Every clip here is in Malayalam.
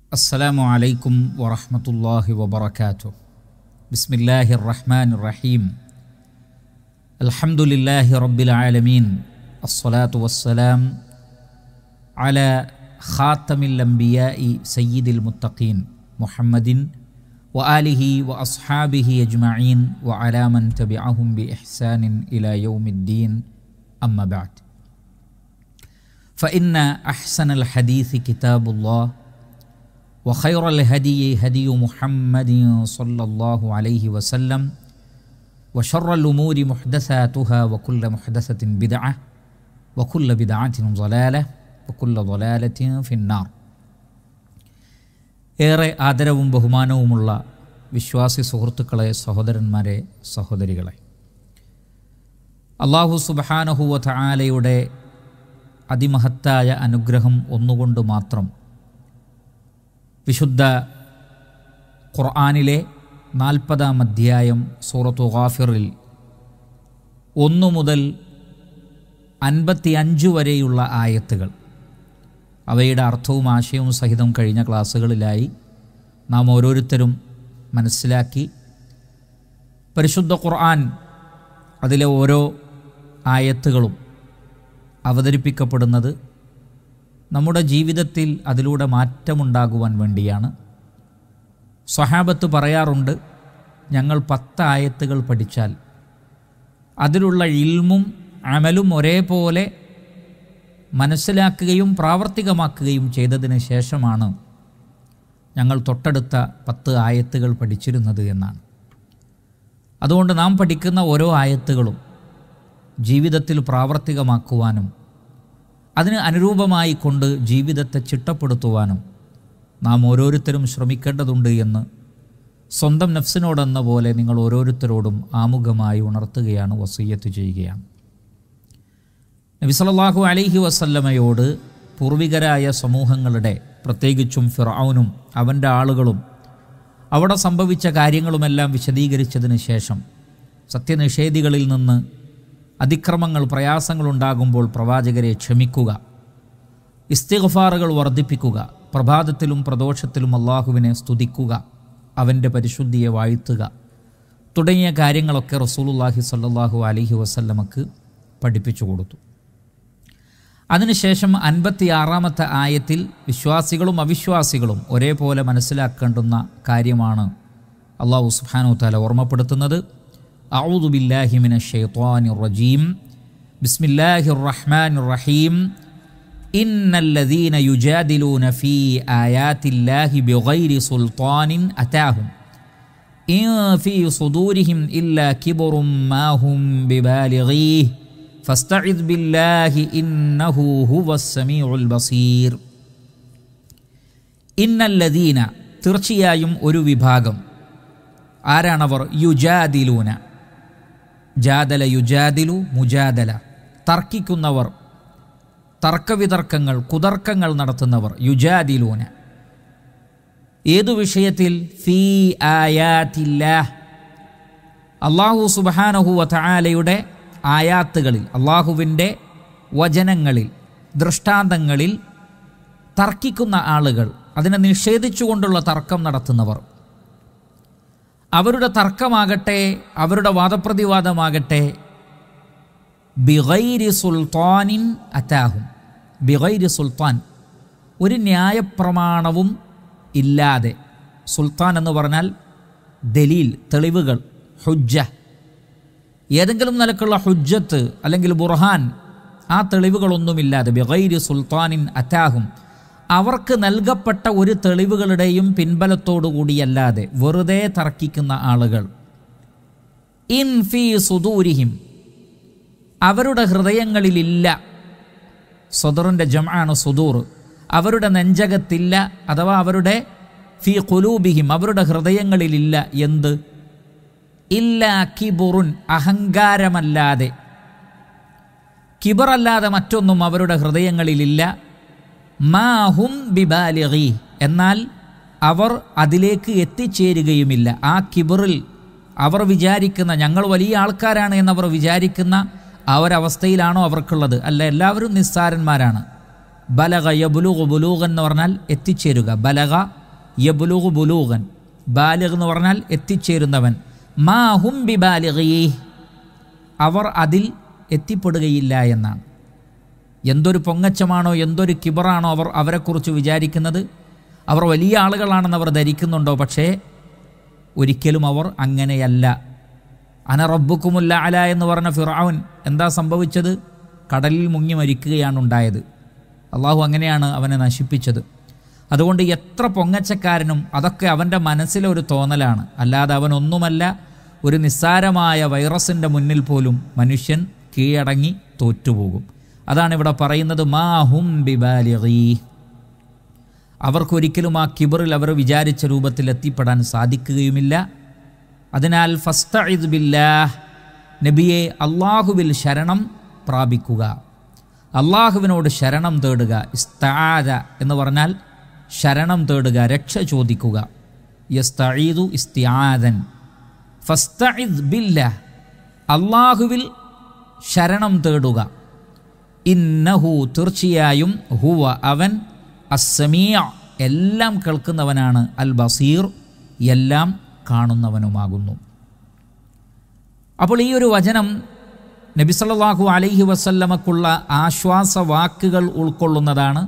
السلام عليكم ورحمة الله وبركاته بسم الله الرحمن الرحيم الحمد لله رب العالمين الصلاة والسلام على خاتم الأنبياء سيد المتقين محمد وآله وأصحابه أجمعين وعلى من تبعهم بإحسان إلى يوم الدين أما بعد فإن أحسن الحديث كتاب الله وخير الهدي هدي محمد صلى الله عليه وسلم وشر الأمور محدثاتها وكل محدثة بدعة وكل بدعة ضلالة وكل ضلالة في النار ഏറെ ആദരവും ബഹുമാനവുമുള്ള വിശ്വാസി സുഹൃത്തുക്കളെ സഹോദരന്മാരെ സഹോദരികളെ അള്ളാഹു സുബഹാനഹുവ ആലയുടെ അതിമഹത്തായ അനുഗ്രഹം ഒന്നുകൊണ്ട് മാത്രം വിശുദ്ധ ഖുർആാനിലെ നാൽപ്പതാം അധ്യായം സൂറത്തു ഗാഫിറിൽ ഒന്നു മുതൽ അൻപത്തി അഞ്ച് വരെയുള്ള ആയത്തുകൾ അവയുടെ അർത്ഥവും ആശയവും സഹിതം കഴിഞ്ഞ ക്ലാസ്സുകളിലായി നാം ഓരോരുത്തരും മനസ്സിലാക്കി പരിശുദ്ധ ഖുർആൻ അതിലെ ഓരോ ആയത്തുകളും അവതരിപ്പിക്കപ്പെടുന്നത് നമ്മുടെ ജീവിതത്തിൽ അതിലൂടെ മാറ്റമുണ്ടാകുവാൻ വേണ്ടിയാണ് സ്വഹാബത്ത് പറയാറുണ്ട് ഞങ്ങൾ പത്ത് ആയത്തുകൾ പഠിച്ചാൽ അതിലുള്ള ഇൽമും അമലും ഒരേപോലെ മനസ്സിലാക്കുകയും പ്രാവർത്തികമാക്കുകയും ചെയ്തതിന് ശേഷമാണ് ഞങ്ങൾ തൊട്ടടുത്ത പത്ത് ആയത്തുകൾ പഠിച്ചിരുന്നത് എന്നാണ് അതുകൊണ്ട് നാം പഠിക്കുന്ന ഓരോ ആയത്തുകളും ജീവിതത്തിൽ പ്രാവർത്തികമാക്കുവാനും അതിന് അനുരൂപമായി കൊണ്ട് ജീവിതത്തെ ചിട്ടപ്പെടുത്തുവാനും നാം ഓരോരുത്തരും ശ്രമിക്കേണ്ടതുണ്ട് എന്ന് സ്വന്തം നഫ്സിനോടെന്ന പോലെ നിങ്ങൾ ഓരോരുത്തരോടും ആമുഖമായി ഉണർത്തുകയാണ് വസീയത്ത് ചെയ്യുകയാണ് നബിസലല്ലാഹു അലൈഹി വസല്ലമയോട് പൂർവികരായ സമൂഹങ്ങളുടെ പ്രത്യേകിച്ചും ഫിറൌനും അവൻ്റെ ആളുകളും അവിടെ സംഭവിച്ച കാര്യങ്ങളുമെല്ലാം വിശദീകരിച്ചതിന് ശേഷം സത്യനിഷേധികളിൽ നിന്ന് അതിക്രമങ്ങൾ പ്രയാസങ്ങളുണ്ടാകുമ്പോൾ പ്രവാചകരെ ക്ഷമിക്കുക ഇസ്തിഗഫാറുകൾ വർദ്ധിപ്പിക്കുക പ്രഭാതത്തിലും പ്രദോഷത്തിലും അള്ളാഹുവിനെ സ്തുതിക്കുക അവൻ്റെ പരിശുദ്ധിയെ വാഴ്ത്തുക തുടങ്ങിയ കാര്യങ്ങളൊക്കെ റസൂലുല്ലാഹി സല്ലാഹു അലഹി വസല്ലമക്ക് പഠിപ്പിച്ചു കൊടുത്തു അതിനുശേഷം അൻപത്തിയാറാമത്തെ ആയത്തിൽ വിശ്വാസികളും അവിശ്വാസികളും ഒരേപോലെ മനസ്സിലാക്കേണ്ടുന്ന കാര്യമാണ് അള്ളാഹു സുബാനു താല ഓർമ്മപ്പെടുത്തുന്നത് أعوذ بالله من الشيطان الرجيم بسم الله الرحمن الرحيم إن الذين يجادلون في آيات الله بغير سلطان أتاهم إن في صدورهم إلا كبر ما هم ببالغيه فاستعذ بالله إنه هو السميع البصير إن الذين തീർച്ചയായും ഒരു വിഭാഗം ആരാണവർ യുജാദിലൂന ജാദല യുജാദിലു മുജാദല തർക്കിക്കുന്നവർ തർക്കവിതർക്കങ്ങൾ കുതർക്കങ്ങൾ നടത്തുന്നവർ യുജാദിലൂന ഏതു വിഷയത്തിൽ ഫീ ആയാത്തില്ല അള്ളാഹു സുബാനഹുവ താലയുടെ ആയാത്തുകളിൽ അള്ളാഹുവിൻ്റെ വചനങ്ങളിൽ ദൃഷ്ടാന്തങ്ങളിൽ തർക്കിക്കുന്ന ആളുകൾ അതിനെ നിഷേധിച്ചുകൊണ്ടുള്ള തർക്കം നടത്തുന്നവർ അവരുടെ തർക്കമാകട്ടെ അവരുടെ വാദപ്രതിവാദമാകട്ടെ ബിഗൈരി സുൽത്താനിൻ അറ്റാഹും ബിഗൈരി സുൽത്താൻ ഒരു ന്യായപ്രമാണവും ഇല്ലാതെ സുൽത്താൻ എന്ന് പറഞ്ഞാൽ ദലീൽ തെളിവുകൾ ഹുജ്ജ ഏതെങ്കിലും നിലക്കുള്ള ഹുജ്ജത്ത് അല്ലെങ്കിൽ ബുർഹാൻ ആ തെളിവുകളൊന്നുമില്ലാതെ ബിഗൈരി സുൽത്താനിൻ അറ്റാഹും അവർക്ക് നൽകപ്പെട്ട ഒരു തെളിവുകളുടെയും പിൻബലത്തോടുകൂടിയല്ലാതെ വെറുതെ തർക്കിക്കുന്ന ആളുകൾ ഇൻ ഫി സുദൂരിഹിം അവരുടെ ഹൃദയങ്ങളിലില്ല സ്വദറിൻ്റെ ജമാണ് സുദൂർ അവരുടെ നെഞ്ചകത്തില്ല അഥവാ അവരുടെ ഫി കുലൂബിഹിം അവരുടെ ഹൃദയങ്ങളിലില്ല എന്ത് ഇല്ല കിബുറുൻ അഹങ്കാരമല്ലാതെ കിബറല്ലാതെ മറ്റൊന്നും അവരുടെ ഹൃദയങ്ങളിലില്ല മാഹും ബിബാലിഗി എന്നാൽ അവർ അതിലേക്ക് എത്തിച്ചേരുകയുമില്ല ആ കിബറിൽ അവർ വിചാരിക്കുന്ന ഞങ്ങൾ വലിയ ആൾക്കാരാണ് എന്നവർ വിചാരിക്കുന്ന ആ ഒരവസ്ഥയിലാണോ അവർക്കുള്ളത് അല്ല എല്ലാവരും നിസ്സാരന്മാരാണ് ബലഗ യബുലുഗ് ബുലൂഗൻ എന്ന് പറഞ്ഞാൽ എത്തിച്ചേരുക ബലഗ യബുലുഗ് ബുലൂഗൻ ബാലിഗ് എന്ന് പറഞ്ഞാൽ എത്തിച്ചേരുന്നവൻ മാ ഹും ബി ബാലിഗീ അവർ അതിൽ എത്തിപ്പെടുകയില്ല എന്നാണ് എന്തൊരു പൊങ്ങച്ചമാണോ എന്തൊരു കിബറാണോ അവർ അവരെക്കുറിച്ച് വിചാരിക്കുന്നത് അവർ വലിയ ആളുകളാണെന്ന് അവർ ധരിക്കുന്നുണ്ടോ പക്ഷേ ഒരിക്കലും അവർ അങ്ങനെയല്ല അന റബ്ബുക്കുമുല്ല അല എന്ന് പറഞ്ഞ ഫിറാവുൻ എന്താ സംഭവിച്ചത് കടലിൽ മുങ്ങി മരിക്കുകയാണ് ഉണ്ടായത് അള്ളാഹു അങ്ങനെയാണ് അവനെ നശിപ്പിച്ചത് അതുകൊണ്ട് എത്ര പൊങ്ങച്ചക്കാരനും അതൊക്കെ അവൻ്റെ മനസ്സിലെ ഒരു തോന്നലാണ് അല്ലാതെ അവനൊന്നുമല്ല ഒരു നിസ്സാരമായ വൈറസിൻ്റെ മുന്നിൽ പോലും മനുഷ്യൻ കീഴടങ്ങി തോറ്റുപോകും അതാണ് ഇവിടെ പറയുന്നത് മാ ഹും ബിബാലിഗീ അവർക്കൊരിക്കലും ആ കിബറിൽ അവർ വിചാരിച്ച രൂപത്തിൽ എത്തിപ്പെടാൻ സാധിക്കുകയുമില്ല അതിനാൽ ഫസ്തഇദ് ബില്ലാഹ് നബിയെ അള്ളാഹുവിൽ ശരണം പ്രാപിക്കുക അള്ളാഹുവിനോട് ശരണം തേടുക ഇസ്താദ എന്ന് പറഞ്ഞാൽ ശരണം തേടുക രക്ഷ ചോദിക്കുക യസ്തഈദു ഇസ്തിആദൻ ഫസ്തഇദ് ബില്ലാഹ് അള്ളാഹുവിൽ ശരണം തേടുക ഇന്നഹു തീർച്ചയായും ഹുവ അവൻ അസ്സമീയ എല്ലാം കേൾക്കുന്നവനാണ് അൽ ബസീർ എല്ലാം കാണുന്നവനുമാകുന്നു അപ്പോൾ ഈ ഒരു വചനം നബി സല്ലല്ലാഹു അലൈഹി വസല്ലമക്കുള്ള ആശ്വാസ വാക്കുകൾ ഉൾക്കൊള്ളുന്നതാണ്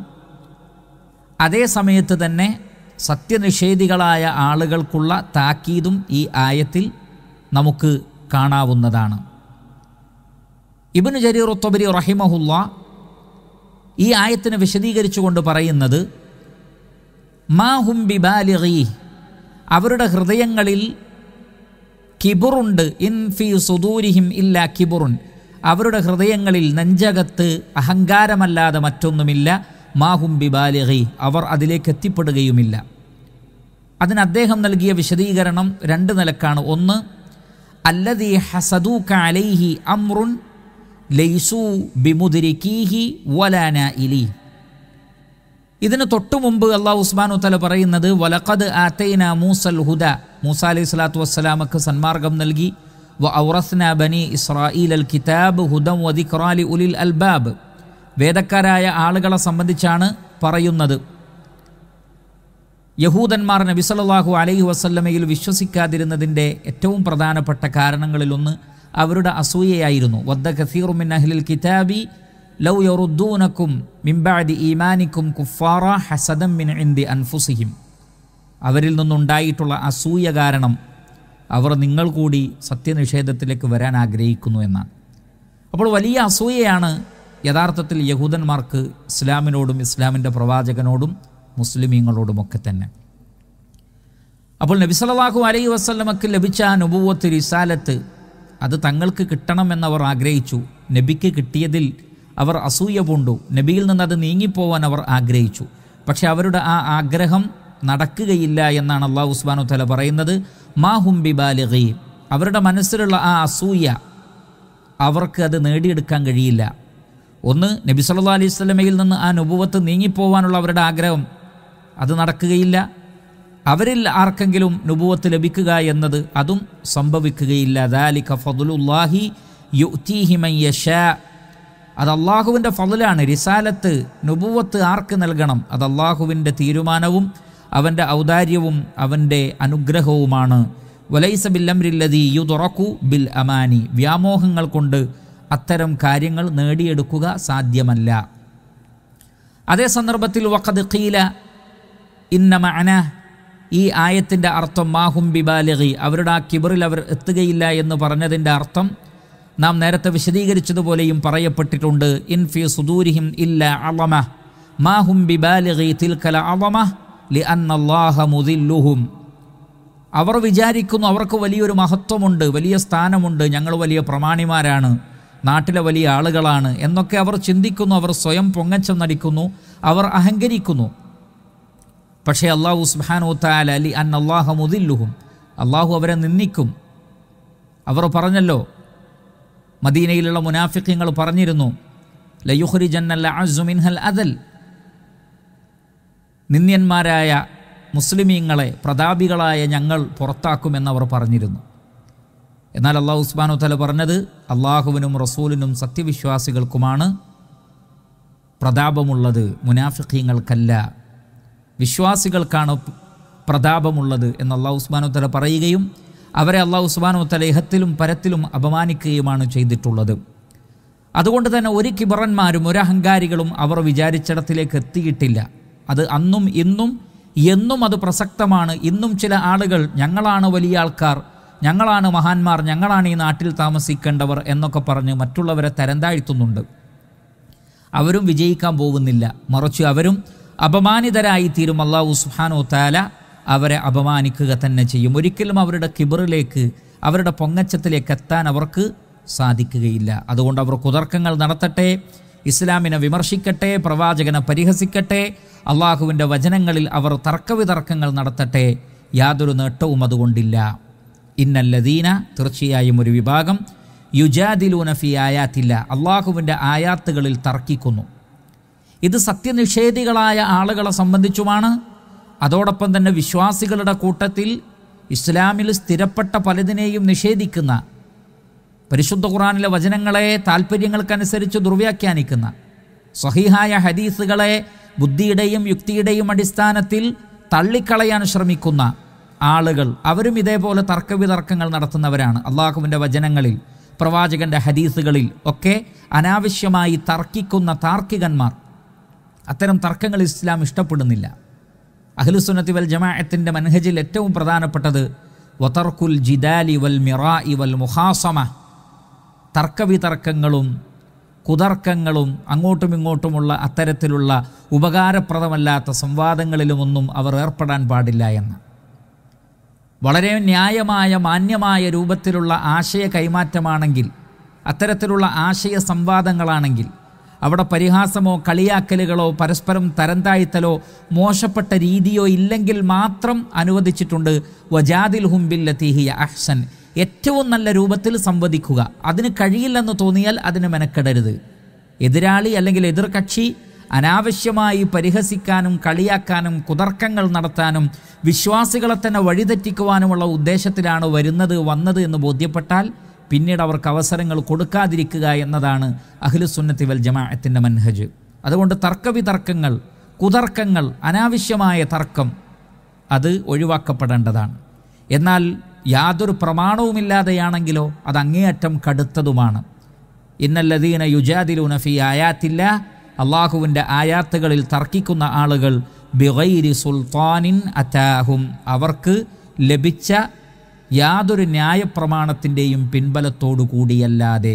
അതേ സമയത്ത് തന്നെ സത്യനിഷേധികളായ ആളുകൾക്കുള്ള താക്കീതും ഈ ആയത്തിൽ നമുക്ക് കാണാവുന്നതാണ് ഇബിന് ജരീർ ഉത്തബരി റഹിമഹുല്ല ഈ ആയത്തിനെ വിശദീകരിച്ചുകൊണ്ട് പറയുന്നത് മാ ഹും ബിബാലിഗി അവരുടെ ഹൃദയങ്ങളിൽ കിബുറുണ്ട് ഇൻ ഫി സുദൂരിഹിം ഇല്ല കിബുറുൻ അവരുടെ ഹൃദയങ്ങളിൽ നെഞ്ചകത്ത് അഹങ്കാരമല്ലാതെ മറ്റൊന്നുമില്ല മാഹും ബിബാലിഗി അവർ അതിലേക്ക് എത്തിപ്പെടുകയുമില്ല അതിന് അദ്ദേഹം നൽകിയ വിശദീകരണം രണ്ട് നിലക്കാണ് ഒന്ന് അല്ലദീ ഹസദൂക അലൈഹി അമ്രുൻ ലൈസു ബിമുദിരിക്കീഹി വലാന ഇലി ഇതിന് തൊട്ടു മുമ്പ് അള്ളാഹു ഉസ്മാനു തല പറയുന്നത് വലഖദ് ആത്തൈന മൂസൽ ഹുദ മൂസ അലൈഹി സ്വലാത്തു വസ്സലാമക്ക് സന്മാർഗം നൽകി വ ഔറസ്ന ബനി ഇസ്രാഈൽ അൽ കിതാബ് ഹുദം വദിഖ്റാലി ഉലിൽ അൽബാബ് വേദക്കാരായ ആളുകളെ സംബന്ധിച്ചാണ് പറയുന്നത് യഹൂദന്മാർ നബി സല്ലല്ലാഹു അലൈഹി വസല്ലമയിൽ വിശ്വസിക്കാതിരുന്നതിൻ്റെ ഏറ്റവും പ്രധാനപ്പെട്ട കാരണങ്ങളിലൊന്ന് അവരുടെ അസൂയയായിരുന്നു വദ്ദ കസീറുമിൻ അഹ്ലിൽ കിതാബി ലൗ യറുദ്ദൂനക്കും മിംബാദി ഈമാനിക്കും കുഫാറ ഹസദം മിൻ ഇന്ദി അൻഫുസിഹിം അവരിൽ നിന്നുണ്ടായിട്ടുള്ള അസൂയ കാരണം അവർ നിങ്ങൾ കൂടി സത്യനിഷേധത്തിലേക്ക് വരാൻ ആഗ്രഹിക്കുന്നു എന്നാണ് അപ്പോൾ വലിയ അസൂയയാണ് യഥാർത്ഥത്തിൽ യഹൂദന്മാർക്ക് ഇസ്ലാമിനോടും ഇസ്ലാമിൻ്റെ പ്രവാചകനോടും മുസ്ലിമീങ്ങളോടുമൊക്കെ തന്നെ അപ്പോൾ നബി സല്ലല്ലാഹു അലൈഹി വസല്ലമക്ക് ലഭിച്ച ആ നുബുവത്ത് റിസാലത്ത് അത് തങ്ങൾക്ക് കിട്ടണമെന്നവർ ആഗ്രഹിച്ചു നബിക്ക് കിട്ടിയതിൽ അവർ അസൂയ പൂണ്ടു നബിയിൽ നിന്ന് അത് നീങ്ങിപ്പോവാൻ അവർ ആഗ്രഹിച്ചു പക്ഷെ അവരുടെ ആ ആഗ്രഹം നടക്കുകയില്ല എന്നാണ് അള്ളാഹു ഉസ്മാനു തല പറയുന്നത് മാ ഹും ബിബാലിഗി അവരുടെ മനസ്സിലുള്ള ആ അസൂയ അവർക്ക് അത് നേടിയെടുക്കാൻ കഴിയില്ല ഒന്ന് നബി സല്ലാ അലൈഹി സ്വലമയിൽ നിന്ന് ആ നുപുവത്ത് നീങ്ങിപ്പോവാനുള്ള അവരുടെ ആഗ്രഹം അത് നടക്കുകയില്ല അവരിൽ ആർക്കെങ്കിലും നുപുവത്ത് ലഭിക്കുക എന്നത് അതും സംഭവിക്കുകയില്ല ദാലിക ഫതുലുല്ലാഹി യുഅ്തീഹി മൻ യശാ അത് അള്ളാഹുവിൻ്റെ ഫضലാണ് റിസാലത്ത് നുപുവത്ത് ആർക്ക് നൽകണം അത് അള്ളാഹുവിൻ്റെ തീരുമാനവും അവൻ്റെ ഔദാര്യവും അവൻ്റെ അനുഗ്രഹവുമാണ് വലൈസ ബില്ലംരില്ലതി യുതുറക്കു ബിൽ അമാനി വ്യാമോഹങ്ങൾ കൊണ്ട് അത്തരം കാര്യങ്ങൾ നേടിയെടുക്കുക സാധ്യമല്ല അതേ സന്ദർഭത്തിൽ വഖദ് ഖീല ഇന്ന മഅന ഈ ആയത്തിൻ്റെ അർത്ഥം മാഹും ബിബാലഗി അവരുടെ ആ കിബറിൽ അവർ എത്തുകയില്ല എന്ന് പറഞ്ഞതിൻ്റെ അർത്ഥം നാം നേരത്തെ വിശദീകരിച്ചതുപോലെയും പറയപ്പെട്ടിട്ടുണ്ട് ഇൻ ഫി സുദൂരിഹിം ഇല്ല അളമ മാഹും ബിബാലഗി തിൽക്കല അളമ ലി അന്നല്ലാഹ മുദില്ലുഹും അവർ വിചാരിക്കുന്നു അവർക്ക് വലിയൊരു മഹത്വമുണ്ട് വലിയ സ്ഥാനമുണ്ട് ഞങ്ങൾ വലിയ പ്രമാണിമാരാണ് നാട്ടിലെ വലിയ ആളുകളാണ് എന്നൊക്കെ അവർ ചിന്തിക്കുന്നു അവർ സ്വയം പൊങ്ങച്ചം നടിക്കുന്നു അവർ അഹങ്കരിക്കുന്നു പക്ഷേ അള്ളാഹു സുബാനു താല അലി അൻ അള്ളാഹ മുദില്ലുഹും അള്ളാഹു അവരെ നിന്ദിക്കും അവർ പറഞ്ഞല്ലോ മദീനയിലുള്ള മുനാഫിക്കങ്ങൾ പറഞ്ഞിരുന്നു ലയുഹ്രി ജന്നല്ല അസുമിൻഹൽ അതൽ നിന്ദ്യന്മാരായ മുസ്ലിമീങ്ങളെ പ്രതാപികളായ ഞങ്ങൾ പുറത്താക്കുമെന്നവർ പറഞ്ഞിരുന്നു എന്നാൽ അള്ളാഹു ഉസ്മാനു തല പറഞ്ഞത് അള്ളാഹുവിനും റസൂലിനും സത്യവിശ്വാസികൾക്കുമാണ് പ്രതാപമുള്ളത് മുനാഫിഖീങ്ങൾക്കല്ല വിശ്വാസികൾക്കാണ് പ്രതാപമുള്ളത് എന്ന് അള്ളാഹു ഉസ്മാനുത്തല പറയുകയും അവരെ അള്ളാഹു ഉസ്മാനുത്തല ഇഹത്തിലും പരത്തിലും അപമാനിക്കുകയുമാണ് ചെയ്തിട്ടുള്ളത് അതുകൊണ്ട് തന്നെ ഒരു കിബറന്മാരും ഒരു അഹങ്കാരികളും അവർ വിചാരിച്ചിടത്തിലേക്ക് എത്തിയിട്ടില്ല അത് അന്നും ഇന്നും എന്നും അത് പ്രസക്തമാണ് ഇന്നും ചില ആളുകൾ ഞങ്ങളാണ് വലിയ ആൾക്കാർ ഞങ്ങളാണ് മഹാന്മാർ ഞങ്ങളാണ് ഈ നാട്ടിൽ താമസിക്കേണ്ടവർ എന്നൊക്കെ പറഞ്ഞ് മറ്റുള്ളവരെ തരംതാഴ്ത്തുന്നുണ്ട് അവരും വിജയിക്കാൻ പോകുന്നില്ല മറിച്ച് അവരും അപമാനിതരായി തീരും അള്ളാഹു സുഹാനോ താല അവരെ അപമാനിക്കുക തന്നെ ചെയ്യും ഒരിക്കലും അവരുടെ കിബറിലേക്ക് അവരുടെ പൊങ്ങച്ചത്തിലേക്ക് എത്താൻ അവർക്ക് സാധിക്കുകയില്ല അതുകൊണ്ട് അവർ കുതർക്കങ്ങൾ നടത്തട്ടെ ഇസ്ലാമിനെ വിമർശിക്കട്ടെ പ്രവാചകനെ പരിഹസിക്കട്ടെ അള്ളാഹുവിൻ്റെ വചനങ്ങളിൽ അവർ തർക്കവിതർക്കങ്ങൾ നടത്തട്ടെ യാതൊരു നേട്ടവും അതുകൊണ്ടില്ല ഇന്നല്ലദീന തീർച്ചയായും ഒരു വിഭാഗം യുജാദിലൂന ഫി ആയാത്തില്ല അള്ളാഹുവിൻ്റെ ആയാത്തുകളിൽ തർക്കിക്കുന്നു ഇത് സത്യനിഷേധികളായ ആളുകളെ സംബന്ധിച്ചുമാണ് അതോടൊപ്പം തന്നെ വിശ്വാസികളുടെ കൂട്ടത്തിൽ ഇസ്ലാമിൽ സ്ഥിരപ്പെട്ട പലതിനെയും നിഷേധിക്കുന്ന പരിശുദ്ധ ഖുറാനിലെ വചനങ്ങളെ താല്പര്യങ്ങൾക്കനുസരിച്ച് ദുർവ്യാഖ്യാനിക്കുന്ന സഹിഹായ ഹദീസുകളെ ബുദ്ധിയുടെയും യുക്തിയുടെയും അടിസ്ഥാനത്തിൽ തള്ളിക്കളയാൻ ശ്രമിക്കുന്ന ആളുകൾ അവരും ഇതേപോലെ തർക്കവിതർക്കങ്ങൾ നടത്തുന്നവരാണ് അള്ളാഹുവിൻ്റെ വചനങ്ങളിൽ പ്രവാചകന്റെ ഹദീസുകളിൽ ഒക്കെ അനാവശ്യമായി തർക്കിക്കുന്ന താർക്കികന്മാർ അത്തരം തർക്കങ്ങൾ ഇസ്ലാം ഇഷ്ടപ്പെടുന്നില്ല അഖിലുസുന്നത്തി വൽ ജമാഅത്തിൻ്റെ മനഹജിൽ ഏറ്റവും പ്രധാനപ്പെട്ടത് വതർക്കുൽ ജിദാലി വൽ മിറായി വൽ മുഹാസമ തർക്കവിതർക്കങ്ങളും കുതർക്കങ്ങളും അങ്ങോട്ടും ഇങ്ങോട്ടുമുള്ള അത്തരത്തിലുള്ള ഉപകാരപ്രദമല്ലാത്ത സംവാദങ്ങളിലുമൊന്നും അവർ ഏർപ്പെടാൻ പാടില്ല എന്ന് വളരെ ന്യായമായ മാന്യമായ രൂപത്തിലുള്ള ആശയ കൈമാറ്റമാണെങ്കിൽ അത്തരത്തിലുള്ള ആശയ സംവാദങ്ങളാണെങ്കിൽ അവിടെ പരിഹാസമോ കളിയാക്കലുകളോ പരസ്പരം തരംതാഴ്ത്തലോ മോശപ്പെട്ട രീതിയോ ഇല്ലെങ്കിൽ മാത്രം അനുവദിച്ചിട്ടുണ്ട് വജാദിൽ ഹുംബില്ലത്തിഹിയ അഹ്സൻ ഏറ്റവും നല്ല രൂപത്തിൽ സംവദിക്കുക അതിന് കഴിയില്ലെന്ന് തോന്നിയാൽ അതിന് മെനക്കെടരുത് എതിരാളി അല്ലെങ്കിൽ എതിർകക്ഷി അനാവശ്യമായി പരിഹസിക്കാനും കളിയാക്കാനും കുതർക്കങ്ങൾ നടത്താനും വിശ്വാസികളെ തന്നെ വഴിതെറ്റിക്കുവാനുമുള്ള ഉദ്ദേശത്തിലാണ് വരുന്നത് വന്നത് എന്ന് ബോധ്യപ്പെട്ടാൽ പിന്നീട് അവർക്ക് അവസരങ്ങൾ കൊടുക്കാതിരിക്കുക എന്നതാണ് അഖിലുസുന്നത്തി വൽ ജമാഅത്തിൻ്റെ മൻഹജ് അതുകൊണ്ട് തർക്കവിതർക്കങ്ങൾ കുതർക്കങ്ങൾ അനാവശ്യമായ തർക്കം അത് ഒഴിവാക്കപ്പെടേണ്ടതാണ് എന്നാൽ യാതൊരു പ്രമാണവുമില്ലാതെയാണെങ്കിലോ അത് അങ്ങേയറ്റം കടുത്തതുമാണ് ഇന്നല്ലദീന യുജാദിലൂന ഫി ആയാത്തില്ല അള്ളാഹുവിൻ്റെ ആയാത്തുകളിൽ തർക്കിക്കുന്ന ആളുകൾ ബിഗൈരി സുൽത്താനിൻ അറ്റാഹും അവർക്ക് ലഭിച്ച യാതൊരു ന്യായപ്രമാണത്തിൻ്റെയും പിൻബലത്തോടു കൂടിയല്ലാതെ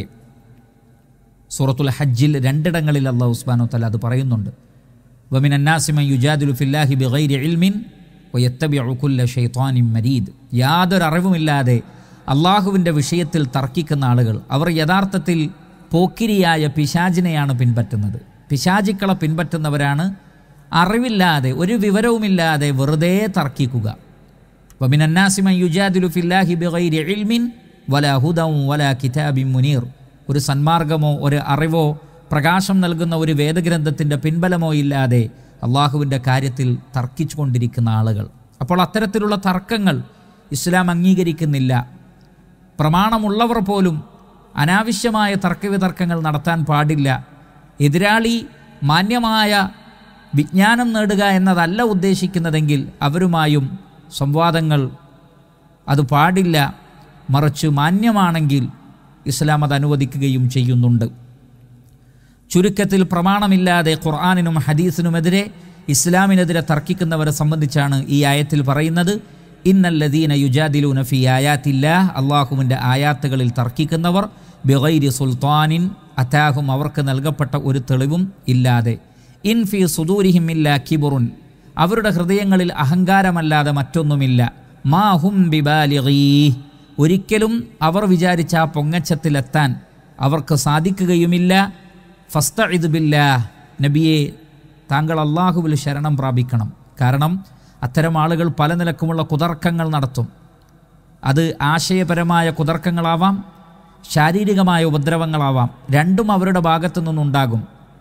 സൂറത്തുൽ ഹജ്ജിൽ രണ്ടിടങ്ങളിൽ അള്ളാഹു ഉസ്മാനോ തല അത് പറയുന്നുണ്ട് വമിൻ അന്നാസിമ യുജാദുലു ഫില്ലാഹി ബിഗൈരി ഇൽമിൻ ഒയത്തബിഅക്കുല്ല ഷെയ്ത്താനിം മരീദ് യാതൊരു അറിവുമില്ലാതെ അള്ളാഹുവിൻ്റെ വിഷയത്തിൽ തർക്കിക്കുന്ന ആളുകൾ അവർ യഥാർത്ഥത്തിൽ പോക്കിരിയായ പിശാജിനെയാണ് പിൻപറ്റുന്നത് പിശാചിക്കളെ പിൻപറ്റുന്നവരാണ് അറിവില്ലാതെ ഒരു വിവരവുമില്ലാതെ വെറുതെ തർക്കിക്കുക ومن الناس من يجادل في الله بغير علم ولا هدى ولا كتاب منير ഒരു സന്മാർഗമോ ഒരു അറിവോ പ്രകാശം നൽകുന്ന ഒരു വേദഗ്രന്ഥത്തിൻ്റെ പിൻബലമോ ഇല്ലാതെ അള്ളാഹുവിൻ്റെ കാര്യത്തിൽ തർക്കിച്ചു കൊണ്ടിരിക്കുന്ന ആളുകൾ അപ്പോൾ അത്തരത്തിലുള്ള തർക്കങ്ങൾ ഇസ്ലാം അംഗീകരിക്കുന്നില്ല പ്രമാണമുള്ളവർ പോലും അനാവശ്യമായ തർക്കവിതർക്കങ്ങൾ നടത്താൻ പാടില്ല എതിരാളി മാന്യമായ വിജ്ഞാനം നേടുക എന്നതല്ല ഉദ്ദേശിക്കുന്നതെങ്കിൽ അവരുമായും സംവാദങ്ങൾ അത് പാടില്ല മറിച്ച് മാന്യമാണെങ്കിൽ ഇസ്ലാം അത് അനുവദിക്കുകയും ചെയ്യുന്നുണ്ട് ചുരുക്കത്തിൽ പ്രമാണമില്ലാതെ ഖുർആാനിനും ഹദീസിനുമെതിരെ ഇസ്ലാമിനെതിരെ തർക്കിക്കുന്നവരെ സംബന്ധിച്ചാണ് ഈ ആയത്തിൽ പറയുന്നത് ഇന്നല്ലദീന യുജാദിലൂന ഫി ആയാത്തില്ല അള്ളാഹുവിൻ്റെ ആയാത്തുകളിൽ തർക്കിക്കുന്നവർ ബിഗൈരി സുൽത്താനിൻ അറ്റാഹും അവർക്ക് നൽകപ്പെട്ട ഒരു തെളിവും ഇല്ലാതെ ഇൻ ഫി സുദൂരിഹിം ഇല്ല കിബുറുൻ അവരുടെ ഹൃദയങ്ങളിൽ അഹങ്കാരമല്ലാതെ മറ്റൊന്നുമില്ല മാ ഹും ബിബാലിഗീ ഒരിക്കലും അവർ വിചാരിച്ച ആ പൊങ്ങച്ചത്തിലെത്താൻ അവർക്ക് സാധിക്കുകയുമില്ല ഫസ്ത ഇദ്ബില്ല നബിയെ താങ്കൾ അള്ളാഹുവിൽ ശരണം പ്രാപിക്കണം കാരണം അത്തരം ആളുകൾ പല നിലക്കുമുള്ള കുതർക്കങ്ങൾ നടത്തും അത് ആശയപരമായ കുതർക്കങ്ങളാവാം ശാരീരികമായ ഉപദ്രവങ്ങളാവാം രണ്ടും അവരുടെ ഭാഗത്തു നിന്നുണ്ടാകും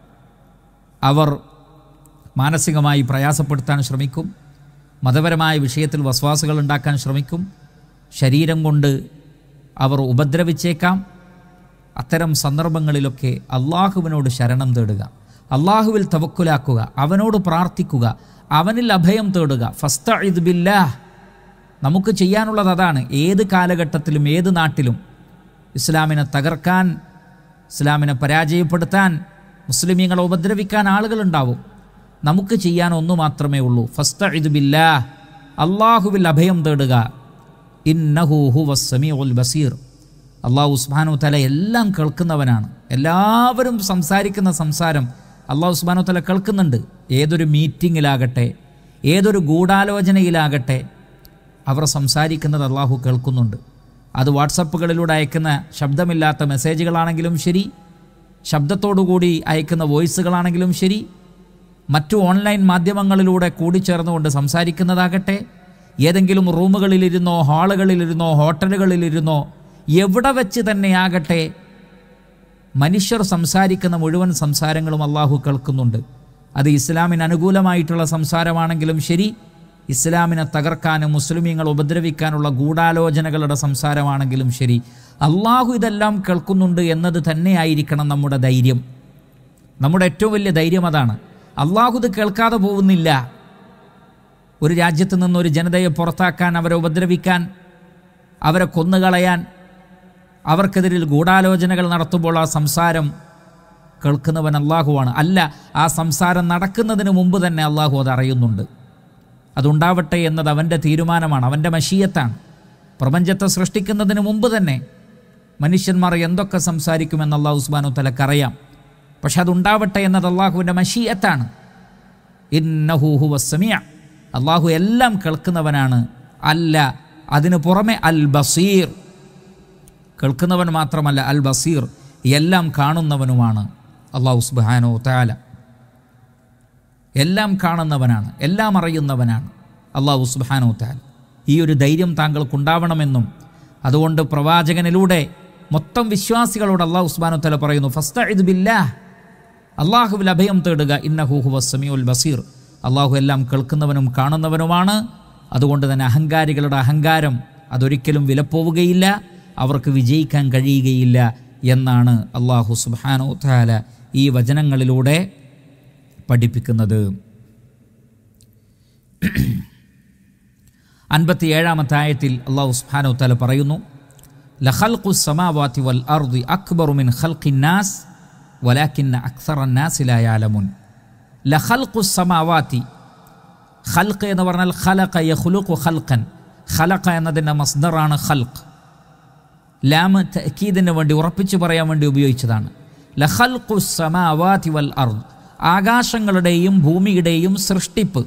അവർ മാനസികമായി പ്രയാസപ്പെടുത്താൻ ശ്രമിക്കും മതപരമായ വിഷയത്തിൽ വസ്വാസുകൾ ഉണ്ടാക്കാൻ ശ്രമിക്കും ശരീരം കൊണ്ട് അവർ ഉപദ്രവിച്ചേക്കാം അത്തരം സന്ദർഭങ്ങളിലൊക്കെ അള്ളാഹുവിനോട് ശരണം തേടുക അള്ളാഹുവിൽ തവക്കുലാക്കുക അവനോട് പ്രാർത്ഥിക്കുക അവനിൽ അഭയം തേടുക ഫസ്ത ഇത് ബില്ലാഹ് നമുക്ക് ചെയ്യാനുള്ളത് അതാണ് ഏത് കാലഘട്ടത്തിലും ഏത് നാട്ടിലും ഇസ്ലാമിനെ തകർക്കാൻ ഇസ്ലാമിനെ പരാജയപ്പെടുത്താൻ മുസ്ലിമീങ്ങളെ ഉപദ്രവിക്കാൻ ആളുകളുണ്ടാവും നമുക്ക് ചെയ്യാൻ ഒന്നു മാത്രമേ ഉള്ളൂ ഫസ്ത ഇത് ബില്ലാ അള്ളാഹുവിൽ അഭയം തേടുക ഇന്നഹു ഹുവ സമീഉൽ ബസീർ അള്ളാഹു ഉസ്മാനു തല എല്ലാം കേൾക്കുന്നവനാണ് എല്ലാവരും സംസാരിക്കുന്ന സംസാരം അള്ളാഹു ഉസ്മാനു തല കേൾക്കുന്നുണ്ട് ഏതൊരു മീറ്റിങ്ങിലാകട്ടെ ഏതൊരു ഗൂഢാലോചനയിലാകട്ടെ അവർ സംസാരിക്കുന്നത് അള്ളാഹു കേൾക്കുന്നുണ്ട് അത് വാട്സപ്പുകളിലൂടെ അയക്കുന്ന ശബ്ദമില്ലാത്ത മെസ്സേജുകളാണെങ്കിലും ശരി ശബ്ദത്തോടുകൂടി അയക്കുന്ന വോയിസുകളാണെങ്കിലും ശരി മറ്റു ഓൺലൈൻ മാധ്യമങ്ങളിലൂടെ കൂടിച്ചേർന്നുകൊണ്ട് സംസാരിക്കുന്നതാകട്ടെ ഏതെങ്കിലും റൂമുകളിലിരുന്നോ ഹാളുകളിലിരുന്നോ ഹോട്ടലുകളിലിരുന്നോ എവിടെ വെച്ച് തന്നെയാകട്ടെ മനുഷ്യർ സംസാരിക്കുന്ന മുഴുവൻ സംസാരങ്ങളും അള്ളാഹു കേൾക്കുന്നുണ്ട് അത് ഇസ്ലാമിന് അനുകൂലമായിട്ടുള്ള സംസാരമാണെങ്കിലും ശരി ഇസ്ലാമിനെ തകർക്കാനും മുസ്ലിമീങ്ങൾ ഉപദ്രവിക്കാനുള്ള ഗൂഢാലോചനകളുടെ സംസാരമാണെങ്കിലും ശരി അള്ളാഹു ഇതെല്ലാം കേൾക്കുന്നുണ്ട് എന്നത് തന്നെയായിരിക്കണം നമ്മുടെ ധൈര്യം നമ്മുടെ ഏറ്റവും വലിയ ധൈര്യം അതാണ് അള്ളാഹു ഇത് കേൾക്കാതെ പോകുന്നില്ല ഒരു രാജ്യത്ത് നിന്ന് ഒരു ജനതയെ പുറത്താക്കാൻ അവരെ ഉപദ്രവിക്കാൻ അവരെ കൊന്നുകളയാൻ അവർക്കെതിരിൽ ഗൂഢാലോചനകൾ നടത്തുമ്പോൾ ആ സംസാരം കേൾക്കുന്നവൻ അള്ളാഹുവാണ് അല്ല ആ സംസാരം നടക്കുന്നതിന് മുമ്പ് തന്നെ അള്ളാഹു അത് അറിയുന്നുണ്ട് അതുണ്ടാവട്ടെ എന്നത് അവൻ്റെ തീരുമാനമാണ് അവൻ്റെ മഷീയത്താണ് പ്രപഞ്ചത്തെ സൃഷ്ടിക്കുന്നതിന് മുമ്പ് തന്നെ മനുഷ്യന്മാർ എന്തൊക്കെ സംസാരിക്കുമെന്ന് അള്ളാഹു ഉസ്മാനു തലക്കറിയാം പക്ഷെ അതുണ്ടാവട്ടെ എന്നത് അള്ളാഹുവിൻ്റെ മഷീയത്താണ് ഇന്നഹൂഹു വസ്സമിയ അള്ളാഹു എല്ലാം കേൾക്കുന്നവനാണ് അല്ല അതിനു പുറമെ അൽ ബസീർ കേൾക്കുന്നവൻ മാത്രമല്ല അൽ ബസീർ എല്ലാം കാണുന്നവനുമാണ് അള്ളാഹു സുബാനോ താല എല്ലാം കാണുന്നവനാണ് എല്ലാം അറിയുന്നവനാണ് അള്ളാഹു സുബാനോ താല ഈ ഒരു ധൈര്യം താങ്കൾക്കുണ്ടാവണമെന്നും അതുകൊണ്ട് പ്രവാചകനിലൂടെ മൊത്തം വിശ്വാസികളോട് അള്ളാഹു ഉസ്മാനു തല പറയുന്നു ഫസ്ത ഇത് ബില്ലാ അള്ളാഹുവിൽ അഭയം തേടുക ഇന്നഹൂഹു വസ്സമിയുൽ ബസീർ അള്ളാഹു എല്ലാം കേൾക്കുന്നവനും കാണുന്നവനുമാണ് അതുകൊണ്ട് തന്നെ അഹങ്കാരികളുടെ അഹങ്കാരം അതൊരിക്കലും വിലപ്പോവുകയില്ല അവർക്ക് വിജയിക്കാൻ കഴിയുകയില്ല എന്നാണ് അള്ളാഹു സുബാനോ താല ഈ വചനങ്ങളിലൂടെ പഠിപ്പിക്കുന്നത് അൻപത്തി ഏഴാമത്തെ ആയത്തിൽ അള്ളാഹു സുബാനോ താല പറയുന്നു ലഖൽഖു സമാവാത്തി വൽ അർദി അക്ബറു മിൻ ഖൽഖിന്നാസ് വലാക്കിന്ന അക്സറന്നാസിലായാലമുൻ ലഖൽഖു സമാവാത്തി ഖൽഖ് എന്ന് പറഞ്ഞാൽ ഖലഖ യഖ്ലുഖു ഖൽഖൻ ഖലഖ എന്നതിൻ്റെ മസ്ദറാണ് ഖൽഖ് ലാമ് തക്കീദിന് വേണ്ടി ഉറപ്പിച്ചു പറയാൻ വേണ്ടി ഉപയോഗിച്ചതാണ് ലഖൽഖു സമാവാതി വൽ അർദ് ആകാശങ്ങളുടെയും ഭൂമിയുടെയും സൃഷ്ടിപ്പ്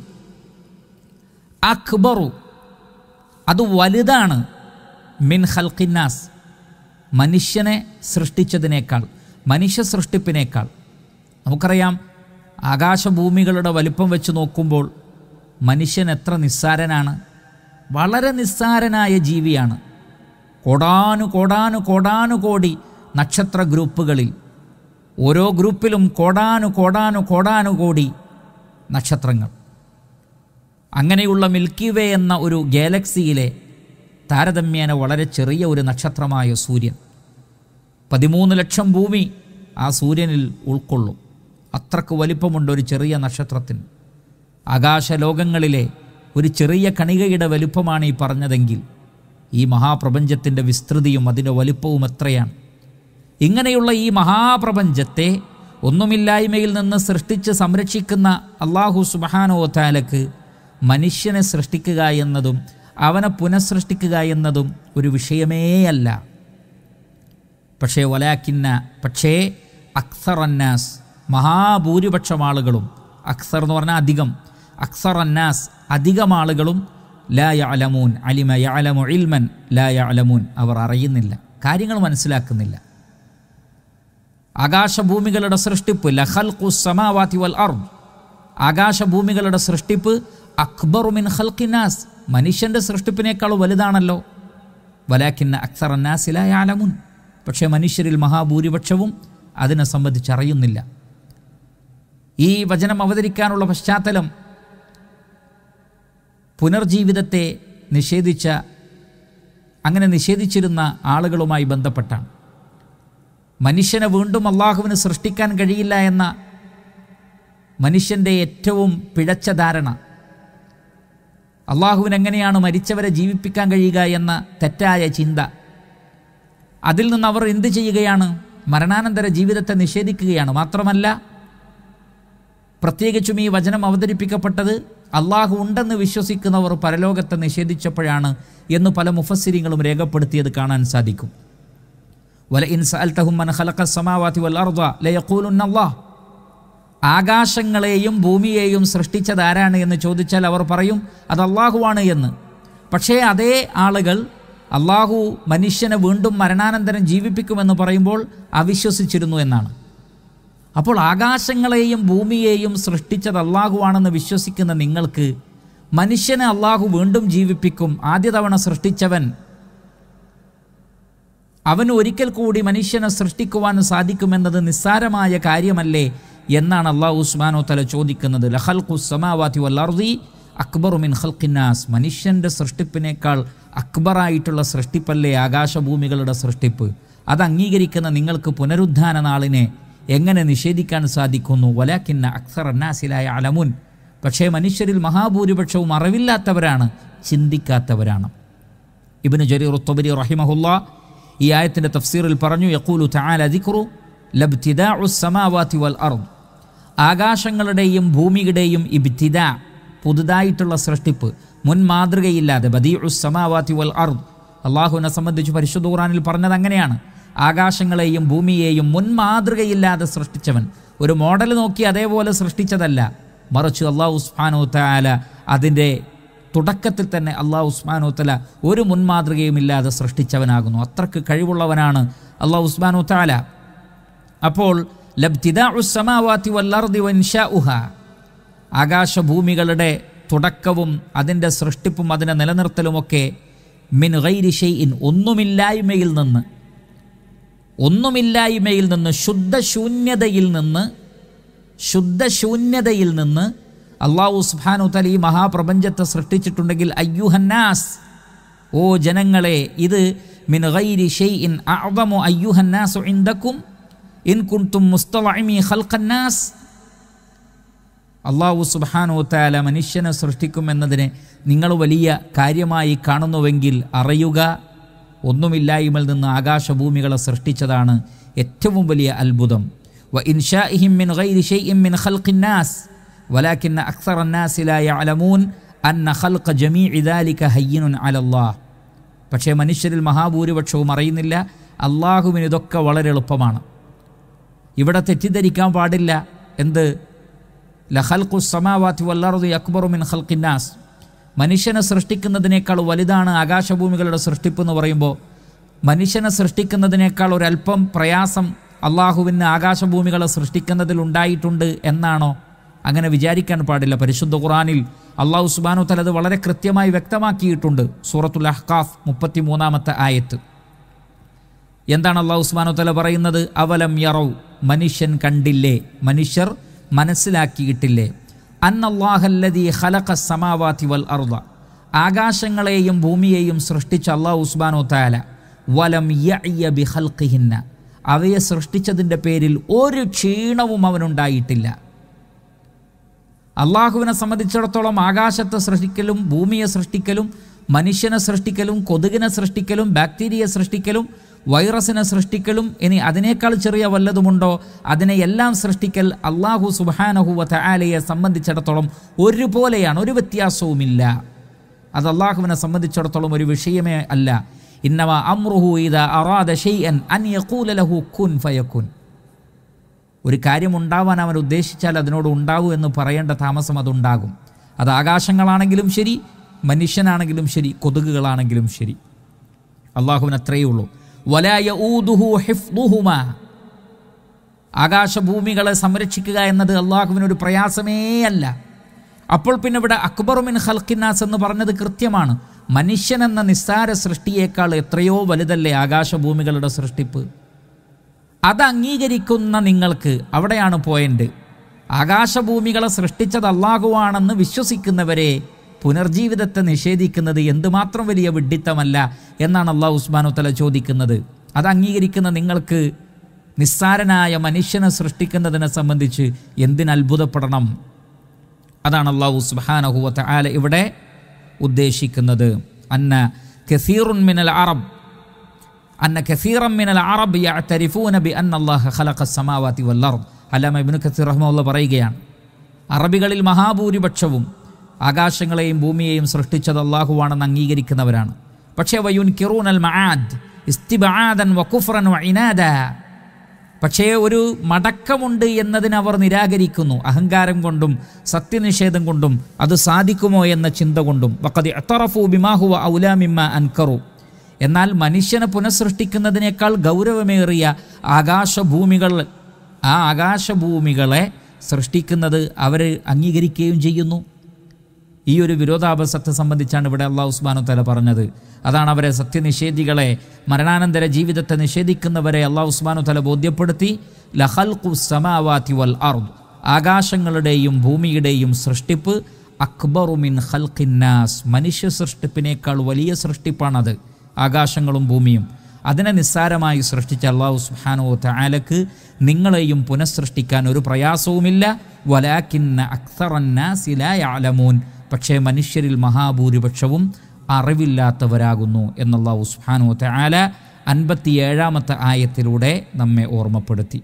അക്ബറു അത് വലുതാണ് മിൻ ഖൽഖിന്നാസ് മനുഷ്യനെ സൃഷ്ടിച്ചതിനേക്കാൾ മനുഷ്യ സൃഷ്ടിപ്പിനേക്കാൾ നമുക്കറിയാം ആകാശഭൂമികളുടെ വലിപ്പം വെച്ച് നോക്കുമ്പോൾ മനുഷ്യൻ എത്ര നിസ്സാരനാണ് വളരെ നിസ്സാരനായ ജീവിയാണ് കോടാനു കോടാനു കോടാനു കോടി നക്ഷത്ര ഗ്രൂപ്പുകളിൽ ഓരോ ഗ്രൂപ്പിലും കോടാനു കോടാനു കോടാനു കോടി നക്ഷത്രങ്ങൾ അങ്ങനെയുള്ള മിൽക്കി വേ എന്ന ഒരു ഗാലക്സിയിലെ താരതമ്യേന വളരെ ചെറിയ ഒരു നക്ഷത്രമായ സൂര്യൻ പതിമൂന്ന് ലക്ഷം ഭൂമി ആ സൂര്യനിൽ ഉൾക്കൊള്ളും അത്രക്ക് വലിപ്പമുണ്ട് ഒരു ചെറിയ നക്ഷത്രത്തിന് ആകാശലോകങ്ങളിലെ ഒരു ചെറിയ കണികയുടെ വലുപ്പമാണ് ഈ പറഞ്ഞതെങ്കിൽ ഈ മഹാപ്രപഞ്ചത്തിൻ്റെ വിസ്തൃതിയും അതിൻ്റെ വലുപ്പവും എത്രയാണ് ഇങ്ങനെയുള്ള ഈ മഹാപ്രപഞ്ചത്തെ ഒന്നുമില്ലായ്മയിൽ നിന്ന് സൃഷ്ടിച്ച് സംരക്ഷിക്കുന്ന അള്ളാഹു സുബഹാനോ താലക്ക് മനുഷ്യനെ സൃഷ്ടിക്കുക എന്നതും അവനെ പുനഃസൃഷ്ടിക്കുക എന്നതും ഒരു വിഷയമേയല്ല പക്ഷേ വലാക്കിന്ന പക്ഷേ അക്സർ അന്നാസ് മഹാഭൂരിപക്ഷം ആളുകളും അക്സർ എന്ന് പറഞ്ഞാൽ അധികം അക്സർ അന്നാസ് അധികം ആളുകളും ലാ യഅലമൂൻ അലിമ യഅലമു ഇൽമൻ ലാ യഅലമൂൻ അവർ അറിയുന്നില്ല കാര്യങ്ങൾ മനസ്സിലാക്കുന്നില്ല ആകാശഭൂമികളുടെ സൃഷ്ടിപ്പ് ലഖൽഖു സമാവാതി വൽ അർദ് ആകാശഭൂമികളുടെ സൃഷ്ടിപ്പ് അക്ബറു മിൻ ഖൽഖിനാസ് മനുഷ്യൻ്റെ സൃഷ്ടിപ്പിനേക്കാൾ വലുതാണല്ലോ വലാക്കിന്ന അക്സർ അന്നാസില യാലമുൻ പക്ഷേ മനുഷ്യരിൽ മഹാഭൂരിപക്ഷവും അതിനെ സംബന്ധിച്ച് അറിയുന്നില്ല ഈ വചനം അവതരിക്കാനുള്ള പശ്ചാത്തലം പുനർജീവിതത്തെ നിഷേധിച്ച അങ്ങനെ നിഷേധിച്ചിരുന്ന ആളുകളുമായി ബന്ധപ്പെട്ടാണ് മനുഷ്യനെ വീണ്ടും അള്ളാഹുവിന് സൃഷ്ടിക്കാൻ കഴിയില്ല എന്ന മനുഷ്യൻ്റെ ഏറ്റവും പിഴച്ച ധാരണ അള്ളാഹുവിന് എങ്ങനെയാണ് മരിച്ചവരെ ജീവിപ്പിക്കാൻ കഴിയുക എന്ന തെറ്റായ ചിന്ത അതിൽ നിന്ന് അവർ എന്ത് ചെയ്യുകയാണ് മരണാനന്തര ജീവിതത്തെ നിഷേധിക്കുകയാണ് മാത്രമല്ല പ്രത്യേകിച്ചും ഈ വചനം അവതരിപ്പിക്കപ്പെട്ടത് അള്ളാഹു ഉണ്ടെന്ന് വിശ്വസിക്കുന്നവർ പരലോകത്തെ നിഷേധിച്ചപ്പോഴാണ് എന്ന് പല മുഫസ്സിരിങ്ങളും രേഖപ്പെടുത്തിയത് കാണാൻ സാധിക്കും വല ഇൻ സഅൽതഹും മൻ ഖലഖ സമാവാതി വൽ അർദ ലയഖൂലുന്ന അല്ലാഹ് ആകാശങ്ങളെയും ഭൂമിയെയും സൃഷ്ടിച്ചത് ആരാണ് എന്ന് ചോദിച്ചാൽ അവർ പറയും അത് അള്ളാഹുവാണ് എന്ന് പക്ഷേ അതേ ആളുകൾ അള്ളാഹു മനുഷ്യനെ വീണ്ടും മരണാനന്തരം ജീവിപ്പിക്കുമെന്ന് പറയുമ്പോൾ അവിശ്വസിച്ചിരുന്നു എന്നാണ് അപ്പോൾ ആകാശങ്ങളെയും ഭൂമിയെയും സൃഷ്ടിച്ചത് അള്ളാഹുവാണെന്ന് വിശ്വസിക്കുന്ന നിങ്ങൾക്ക് മനുഷ്യനെ അള്ളാഹു വീണ്ടും ജീവിപ്പിക്കും ആദ്യ തവണ സൃഷ്ടിച്ചവൻ അവന് ഒരിക്കൽ കൂടി മനുഷ്യനെ സൃഷ്ടിക്കുവാൻ സാധിക്കുമെന്നത് നിസ്സാരമായ കാര്യമല്ലേ എന്നാണ് അള്ളാഹു ഉസ്മാനോ തല ചോദിക്കുന്നത് ലഹൽഖു സമാവാതി വല്ലർദി അക്ബറു മിൻ ഖൽഖിന്നാസ് മനുഷ്യൻ്റെ സൃഷ്ടിപ്പിനേക്കാൾ അക്ബറായിട്ടുള്ള സൃഷ്ടിപ്പല്ലേ ആകാശഭൂമികളുടെ സൃഷ്ടിപ്പ് അത് അംഗീകരിക്കുന്ന നിങ്ങൾക്ക് പുനരുദ്ധാന നാളിനെ എങ്ങനെ നിഷേധിക്കാൻ സാധിക്കുന്നു വലാക്കിന്ന അക്സർ അന്നാസിലായ അലമുൻ പക്ഷേ മനുഷ്യരിൽ മഹാഭൂരിപക്ഷവും അറിവില്ലാത്തവരാണ് ചിന്തിക്കാത്തവരാണ് ഇബിന് ജരീർ ഉത്തബരി റഹിമഹുല്ല ഈ ആയത്തിൻ്റെ തഫ്സീറിൽ പറഞ്ഞു യക്കൂലു തആല ദിക്റു ലബ്തിദാഉ സമാവാതി വൽ അർദ് ആകാശങ്ങളുടെയും ഭൂമിയുടെയും ഇബ്തിദ പുതുതായിട്ടുള്ള സൃഷ്ടിപ്പ് മുൻ മാതൃകയില്ലാതെ ബദീഉ സമാവാതി വൽ അർദ് അള്ളാഹുവിനെ സംബന്ധിച്ച് പരിശുദ്ധ ഖുറാനിൽ പറഞ്ഞത് അങ്ങനെയാണ് ആകാശങ്ങളെയും ഭൂമിയെയും മുൻ മാതൃകയില്ലാതെ സൃഷ്ടിച്ചവൻ ഒരു മോഡൽ നോക്കി അതേപോലെ സൃഷ്ടിച്ചതല്ല മറിച്ച് അള്ളാഹു ഉസ്മാനോ താല അതിൻ്റെ തുടക്കത്തിൽ തന്നെ അള്ളാഹു ഉസ്മാനോ തല ഒരു മുൻമാതൃകയും ഇല്ലാതെ സൃഷ്ടിച്ചവനാകുന്നു അത്രക്ക് കഴിവുള്ളവനാണ് അള്ളാഹു ഉസ്മാനോ താല അപ്പോൾ ലബ്തിദാഉസ്സമാവാതി വല്ലർദി വൻഷാഉഹ ആകാശഭൂമികളുടെ തുടക്കവും അതിൻ്റെ സൃഷ്ടിപ്പും അതിനെ നിലനിർത്തലുമൊക്കെ മിൻ ഗൈരി ഷെയ്ഇൻ ഒന്നുമില്ലായ്മയിൽ നിന്ന് ഒന്നുമില്ലായ്മയിൽ നിന്ന് ശുദ്ധശൂന്യതയിൽ നിന്ന് ശുദ്ധശൂന്യതയിൽ നിന്ന് അള്ളാഹു സുബ്ഹാനു തല ഈ മഹാപ്രപഞ്ചത്തെ സൃഷ്ടിച്ചിട്ടുണ്ടെങ്കിൽ അയ്യുഹന്നാസ് ഓ ജനങ്ങളെ ഇത് മിൻ ഗൈരി ഷെയ്ഇൻ അഅ്ദമു അയ്യുഹന്നാസു ഇൻദക്കും ഇൻ കുൻതും മുസ്തളഇമി ഖൽഖന്നാസ് അള്ളാഹു സുബ്ഹാനു താല മനുഷ്യനെ സൃഷ്ടിക്കുമെന്നതിനെ നിങ്ങൾ വലിയ കാര്യമായി കാണുന്നുവെങ്കിൽ അറിയുക ഒന്നുമില്ലായ്മയിൽ നിന്ന് ആകാശഭൂമികളെ സൃഷ്ടിച്ചതാണ് ഏറ്റവും വലിയ അത്ഭുതം വ ഇൻഷാഇഹിം മിൻ ഗൈരി ഷൈഇൻ മിൻ ഖൽഖിന്നാസ് വലാകിന്ന അക്സറ الناس لا يعلمون അന്ന ഖൽഖ ജമീഇ ذلك ഹയ്യിനുൻ അലല്ലാഹ് പക്ഷേ മനുഷ്യരിൽ മഹാഭൂരിപക്ഷവും അറിയുന്നില്ല അള്ളാഹുവിന് ഇതൊക്കെ വളരെ എളുപ്പമാണ് ഇവിടെ തെറ്റിദ്ധരിക്കാൻ പാടില്ല എന്ത് ലഹൽഖു സമാവാത്തി വല്ലാറുദി അക്ബറു മിൻ ഖൽഖിന്നാസ് മനുഷ്യനെ സൃഷ്ടിക്കുന്നതിനേക്കാൾ വലുതാണ് ആകാശഭൂമികളുടെ സൃഷ്ടിപ്പ് എന്ന് പറയുമ്പോൾ മനുഷ്യനെ സൃഷ്ടിക്കുന്നതിനേക്കാൾ ഒരല്പം പ്രയാസം അള്ളാഹുവിന് ആകാശഭൂമികളെ സൃഷ്ടിക്കുന്നതിൽ ഉണ്ടായിട്ടുണ്ട് എന്നാണോ അങ്ങനെ വിചാരിക്കാൻ പാടില്ല പരിശുദ്ധ ഖുറാനിൽ അള്ളാഹു സുബാനു തലത് വളരെ കൃത്യമായി വ്യക്തമാക്കിയിട്ടുണ്ട് സൂറത്തുൽ അഹ്കാഫ് മുപ്പത്തി മൂന്നാമത്തെ ആയത്ത് എന്താണ് അള്ളാഹു ഉസ്മാനു തല പറയുന്നത് അവലം യറവ് മനുഷ്യൻ കണ്ടില്ലേ മനുഷ്യർ മനസ്സിലാക്കിയിട്ടില്ലേ അന്നല്ലാഹല്ലതി ഖലഖ സമാവാതി വൽ അർദ ആകാശങ്ങളെയും ഭൂമിയെയും സൃഷ്ടിച്ച അള്ളാഹു ഉസ്മാനു താല വലം യഅ്യ ബി ഖൽഖിഹിന്ന അവയെ സൃഷ്ടിച്ചതിൻ്റെ പേരിൽ ഒരു ക്ഷീണവും അവനുണ്ടായിട്ടില്ല അള്ളാഹുവിനെ സംബന്ധിച്ചിടത്തോളം ആകാശത്തെ സൃഷ്ടിക്കലും ഭൂമിയെ സൃഷ്ടിക്കലും മനുഷ്യനെ സൃഷ്ടിക്കലും കൊതുകിനെ സൃഷ്ടിക്കലും ബാക്ടീരിയ സൃഷ്ടിക്കലും വൈറസിനെ സൃഷ്ടിക്കലും ഇനി അതിനേക്കാൾ ചെറിയ വല്ലതുമുണ്ടോ അതിനെ എല്ലാം സൃഷ്ടിക്കൽ അള്ളാഹു സുബാനഹുവ തആലയെ സംബന്ധിച്ചിടത്തോളം ഒരുപോലെയാണ് ഒരു വ്യത്യാസവുമില്ല അത് അള്ളാഹുവിനെ സംബന്ധിച്ചിടത്തോളം ഒരു വിഷയമേ അല്ല ഇന്നവ അമ്രുഹു ഇത അറാദ ഷെയ്യൻ അൻ യഖൂല ലഹു കുൻ ഫയക്കുൻ ഒരു കാര്യം ഉണ്ടാവാൻ അവൻ ഉദ്ദേശിച്ചാൽ അതിനോട് ഉണ്ടാവൂ എന്ന് പറയേണ്ട താമസം അതുണ്ടാകും അത് ആകാശങ്ങളാണെങ്കിലും ശരി മനുഷ്യനാണെങ്കിലും ശരി കൊതുകുകളാണെങ്കിലും ശരി അള്ളാഹുവിന് അത്രയേ ഉള്ളൂ വലായ ഊദുഹു ഹിഫ്ദുഹുമ ആകാശഭൂമികളെ സംരക്ഷിക്കുക എന്നത് അള്ളാഹുവിനൊരു പ്രയാസമേ അല്ല അപ്പോൾ പിന്നെ ഇവിടെ അക്ബറുമിൻ ഹൽക്കിന്നാസ് എന്ന് പറഞ്ഞത് കൃത്യമാണ് മനുഷ്യൻ എന്ന നിസ്സാര സൃഷ്ടിയേക്കാൾ എത്രയോ വലുതല്ലേ ആകാശഭൂമികളുടെ സൃഷ്ടിപ്പ് അത് അംഗീകരിക്കുന്ന നിങ്ങൾക്ക് അവിടെയാണ് പോയിന്റ് ആകാശഭൂമികളെ സൃഷ്ടിച്ചത് അള്ളാഹുവാണെന്ന് വിശ്വസിക്കുന്നവരെ പുനർജീവിതത്തെ നിഷേധിക്കുന്നത് എന്തുമാത്രം വലിയ വിഡ്ഢിത്തമല്ല എന്നാണ് അള്ളാഹു ഉസ്മാനു തല ചോദിക്കുന്നത് അത് അംഗീകരിക്കുന്ന നിങ്ങൾക്ക് നിസ്സാരനായ മനുഷ്യനെ സൃഷ്ടിക്കുന്നതിനെ സംബന്ധിച്ച് എന്തിനത്ഭുതപ്പെടണം അതാണ് അള്ളാഹു സുബാനഹുവത്ത് ആല ഇവിടെ ഉദ്ദേശിക്കുന്നത് അന്ന കസീറുൻ മിനൽ അറബ് അന്ന കസീറം മിനൽ അറബ് യഅ്തരിഫൂന ബി അന്ന അല്ലാഹ ഖലഖ സമാവാതി വൽ അർദ് അല്ലാമ ഇബ്നു കസീർ റഹ്മഹുള്ള പറയുകയാണ് അറബികളിൽ മഹാഭൂരിപക്ഷവും ആകാശങ്ങളെയും ഭൂമിയെയും സൃഷ്ടിച്ചത് അള്ളാഹുവാണെന്ന് അംഗീകരിക്കുന്നവരാണ് പക്ഷേ വയുൻ കിറൂനൽ മആദ് ഇസ്തിബാദൻ വകുഫ്റൻ വഇനാദ പക്ഷേ ഒരു മടക്കമുണ്ട് എന്നതിന് അവർ നിരാകരിക്കുന്നു അഹങ്കാരം കൊണ്ടും സത്യനിഷേധം കൊണ്ടും അത് സാധിക്കുമോ എന്ന ചിന്ത കൊണ്ടും വക്കതി അത്തറഫു ബിമാഹുവ ഔലാമിമ്മ അൻകറു എന്നാൽ മനുഷ്യനെ പുനഃസൃഷ്ടിക്കുന്നതിനേക്കാൾ ഗൗരവമേറിയ ആകാശഭൂമികൾ ആ ആകാശഭൂമികളെ സൃഷ്ടിക്കുന്നത് അവർ അംഗീകരിക്കുകയും ചെയ്യുന്നു ഈ ഒരു വിരോധാഭാസത്തെ സംബന്ധിച്ചാണ് ഇവിടെ അള്ളാഹു ഉസ്മാനു തല പറഞ്ഞത് അതാണ് അവരെ സത്യനിഷേധികളെ മരണാനന്തര ജീവിതത്തെ നിഷേധിക്കുന്നവരെ അള്ളാഹു ഉസ്മാനു തല ബോധ്യപ്പെടുത്തി ലഹൽഖു സമാവാതി വൽ അർദ് ആകാശങ്ങളുടെയും ഭൂമിയുടെയും സൃഷ്ടിപ്പ് അക്ബറുമിൻ ഹൽഖിന്നാസ് മനുഷ്യ സൃഷ്ടിപ്പിനേക്കാൾ വലിയ സൃഷ്ടിപ്പാണത് ആകാശങ്ങളും ഭൂമിയും അതിനെ നിസ്സാരമായി സൃഷ്ടിച്ച അള്ളാഹു സുഹാനോ താലക്ക് നിങ്ങളെയും പുനഃസൃഷ്ടിക്കാൻ ഒരു പ്രയാസവുമില്ല വലാക്കിന്ന അക്സറന്നാസിലായാലമൂൻ പക്ഷേ മനുഷ്യരിൽ മഹാഭൂരിപക്ഷവും അറിവില്ലാത്തവരാകുന്നു എന്നല്ലാഹു സുഹാനോ താല അൻപത്തിയേഴാമത്തെ ആയത്തിലൂടെ നമ്മെ ഓർമ്മപ്പെടുത്തി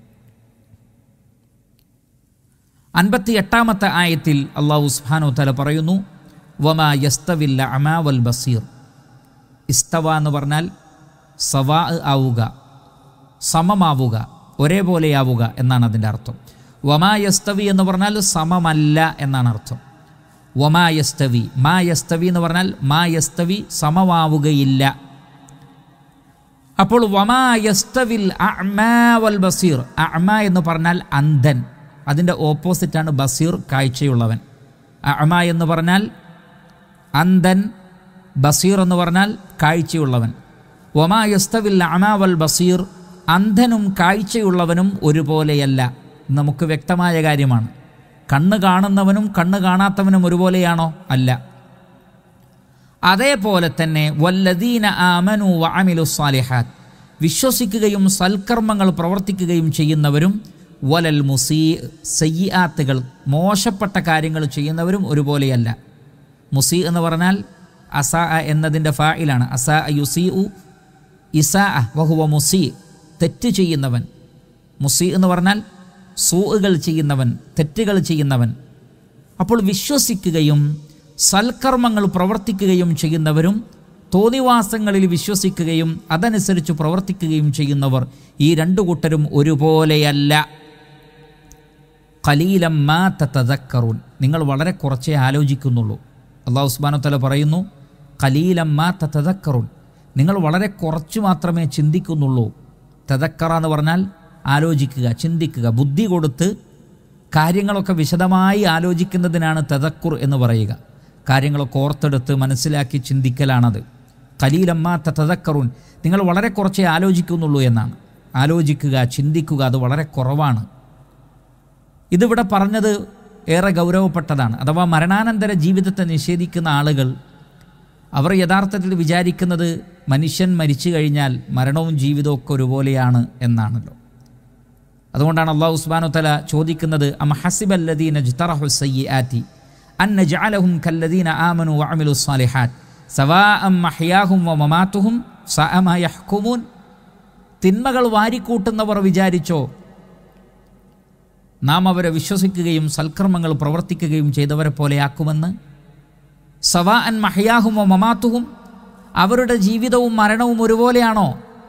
അൻപത്തി എട്ടാമത്തെ ആയത്തിൽ അള്ളാഹു സുഹാനോ തല പറയുന്നു വമാ യസ്തവില്ല അമാ വൽ ബസീർ ഇസ്തവ എന്ന് പറഞ്ഞാൽ സവാ ആവുക സമമാവുക ഒരേപോലെയാവുക എന്നാണ് അതിൻ്റെ അർത്ഥം വമാ യസ്തവി എന്ന് പറഞ്ഞാൽ സമമല്ല എന്നാണ് അർത്ഥം വമാ യസ്തവി മാ യസ്തവി എന്ന് പറഞ്ഞാൽ മാ യസ്തവി സമമാവുകയില്ല അപ്പോൾ വമാ യസ്തവിൽ അഅ്മാ വൽ ബസീർ അഅ്മ എന്ന് പറഞ്ഞാൽ അന്ധൻ അതിൻ്റെ ഓപ്പോസിറ്റാണ് ബസീർ കാഴ്ചയുള്ളവൻ അഅ്മ എന്ന് പറഞ്ഞാൽ അന്ധൻ ബസീർ എന്ന് പറഞ്ഞാൽ കാഴ്ചയുള്ളവൻ ഒമാ യസ്തവിൽ അഅ്മാ വൽ ബസീർ അന്ധനും കാഴ്ചയുള്ളവനും ഒരുപോലെയല്ല നമുക്ക് വ്യക്തമായ കാര്യമാണ് കണ്ണ് കാണുന്നവനും കണ്ണ് കാണാത്തവനും ഒരുപോലെയാണോ അല്ല അതേപോലെ തന്നെ വല്ലദീന ആമനു വഅമിലു സാലിഹാത്ത് വിശ്വസിക്കുകയും സൽക്കർമ്മങ്ങൾ പ്രവർത്തിക്കുകയും ചെയ്യുന്നവരും വലൽ മുസീ സയ്യാത്തുകൾ മോശപ്പെട്ട കാര്യങ്ങൾ ചെയ്യുന്നവരും ഒരുപോലെയല്ല മുസി എന്ന് പറഞ്ഞാൽ അസ എന്നതിൻ്റെ ഫായിലാണ് അസ യുസി ഉ ഇസാ വഹുവ മുസി തെറ്റ് ചെയ്യുന്നവൻ മുസി എന്ന് പറഞ്ഞാൽ സൂകൾ ചെയ്യുന്നവൻ തെറ്റുകൾ ചെയ്യുന്നവൻ അപ്പോൾ വിശ്വസിക്കുകയും സൽക്കർമ്മങ്ങൾ പ്രവർത്തിക്കുകയും ചെയ്യുന്നവരും തോന്നിവാസങ്ങളിൽ വിശ്വസിക്കുകയും അതനുസരിച്ച് പ്രവർത്തിക്കുകയും ചെയ്യുന്നവർ ഈ രണ്ടു കൂട്ടരും ഒരുപോലെയല്ല കലീലം മാ തതക്കറൂൻ നിങ്ങൾ വളരെ കുറച്ചേ ആലോചിക്കുന്നുള്ളൂ അള്ളാഹു ഉസ്മാനത്തല പറയുന്നു കലീലം മാ തതക്കറൂൻ നിങ്ങൾ വളരെ കുറച്ച് മാത്രമേ ചിന്തിക്കുന്നുള്ളൂ തതക്കറ എന്ന് പറഞ്ഞാൽ ആലോചിക്കുക ചിന്തിക്കുക ബുദ്ധി കൊടുത്ത് കാര്യങ്ങളൊക്കെ വിശദമായി ആലോചിക്കുന്നതിനാണ് തതക്കുർ എന്ന് പറയുക കാര്യങ്ങളൊക്കെ ഓർത്തെടുത്ത് മനസ്സിലാക്കി ചിന്തിക്കലാണത് കലീലമ്മ തതക്കറുൻ നിങ്ങൾ വളരെ കുറച്ചേ ആലോചിക്കുന്നുള്ളൂ എന്നാണ് ആലോചിക്കുക ചിന്തിക്കുക അത് വളരെ കുറവാണ് ഇതിവിടെ പറഞ്ഞത് ഏറെ ഗൗരവപ്പെട്ടതാണ് അഥവാ മരണാനന്തര ജീവിതത്തെ നിഷേധിക്കുന്ന ആളുകൾ അവർ യഥാർത്ഥത്തിൽ വിചാരിക്കുന്നത് മനുഷ്യൻ മരിച്ചു കഴിഞ്ഞാൽ മരണവും ജീവിതവും ഒക്കെ ഒരുപോലെയാണ് എന്നാണല്ലോ അതുകൊണ്ടാണ് അള്ളാഹു ഉസ്മാനു തല ചോദിക്കുന്നത് അം ഹസിബല്ലദീന ജ്തറഹു സയ്യിആതി അൻ നജ്അലഹും കല്ലദീന ആമനു വഅമിലു സ്സാലിഹാത്ത് സവാഅം മഹ്യാഹും വമമാതുഹും സഅ മാ യഹ്കുമൂൻ തിന്മകൾ വാരിക്കൂട്ടുന്നവർ വിചാരിച്ചോ നാം അവരെ വിശ്വസിക്കുകയും സൽക്കർമ്മങ്ങൾ പ്രവർത്തിക്കുകയും ചെയ്തവരെ പോലെയാക്കുമെന്ന് സവാ അൻ മഹ്യാഹും മമാത്തുഹും അവരുടെ ജീവിതവും മരണവും ഒരുപോലെയാണോ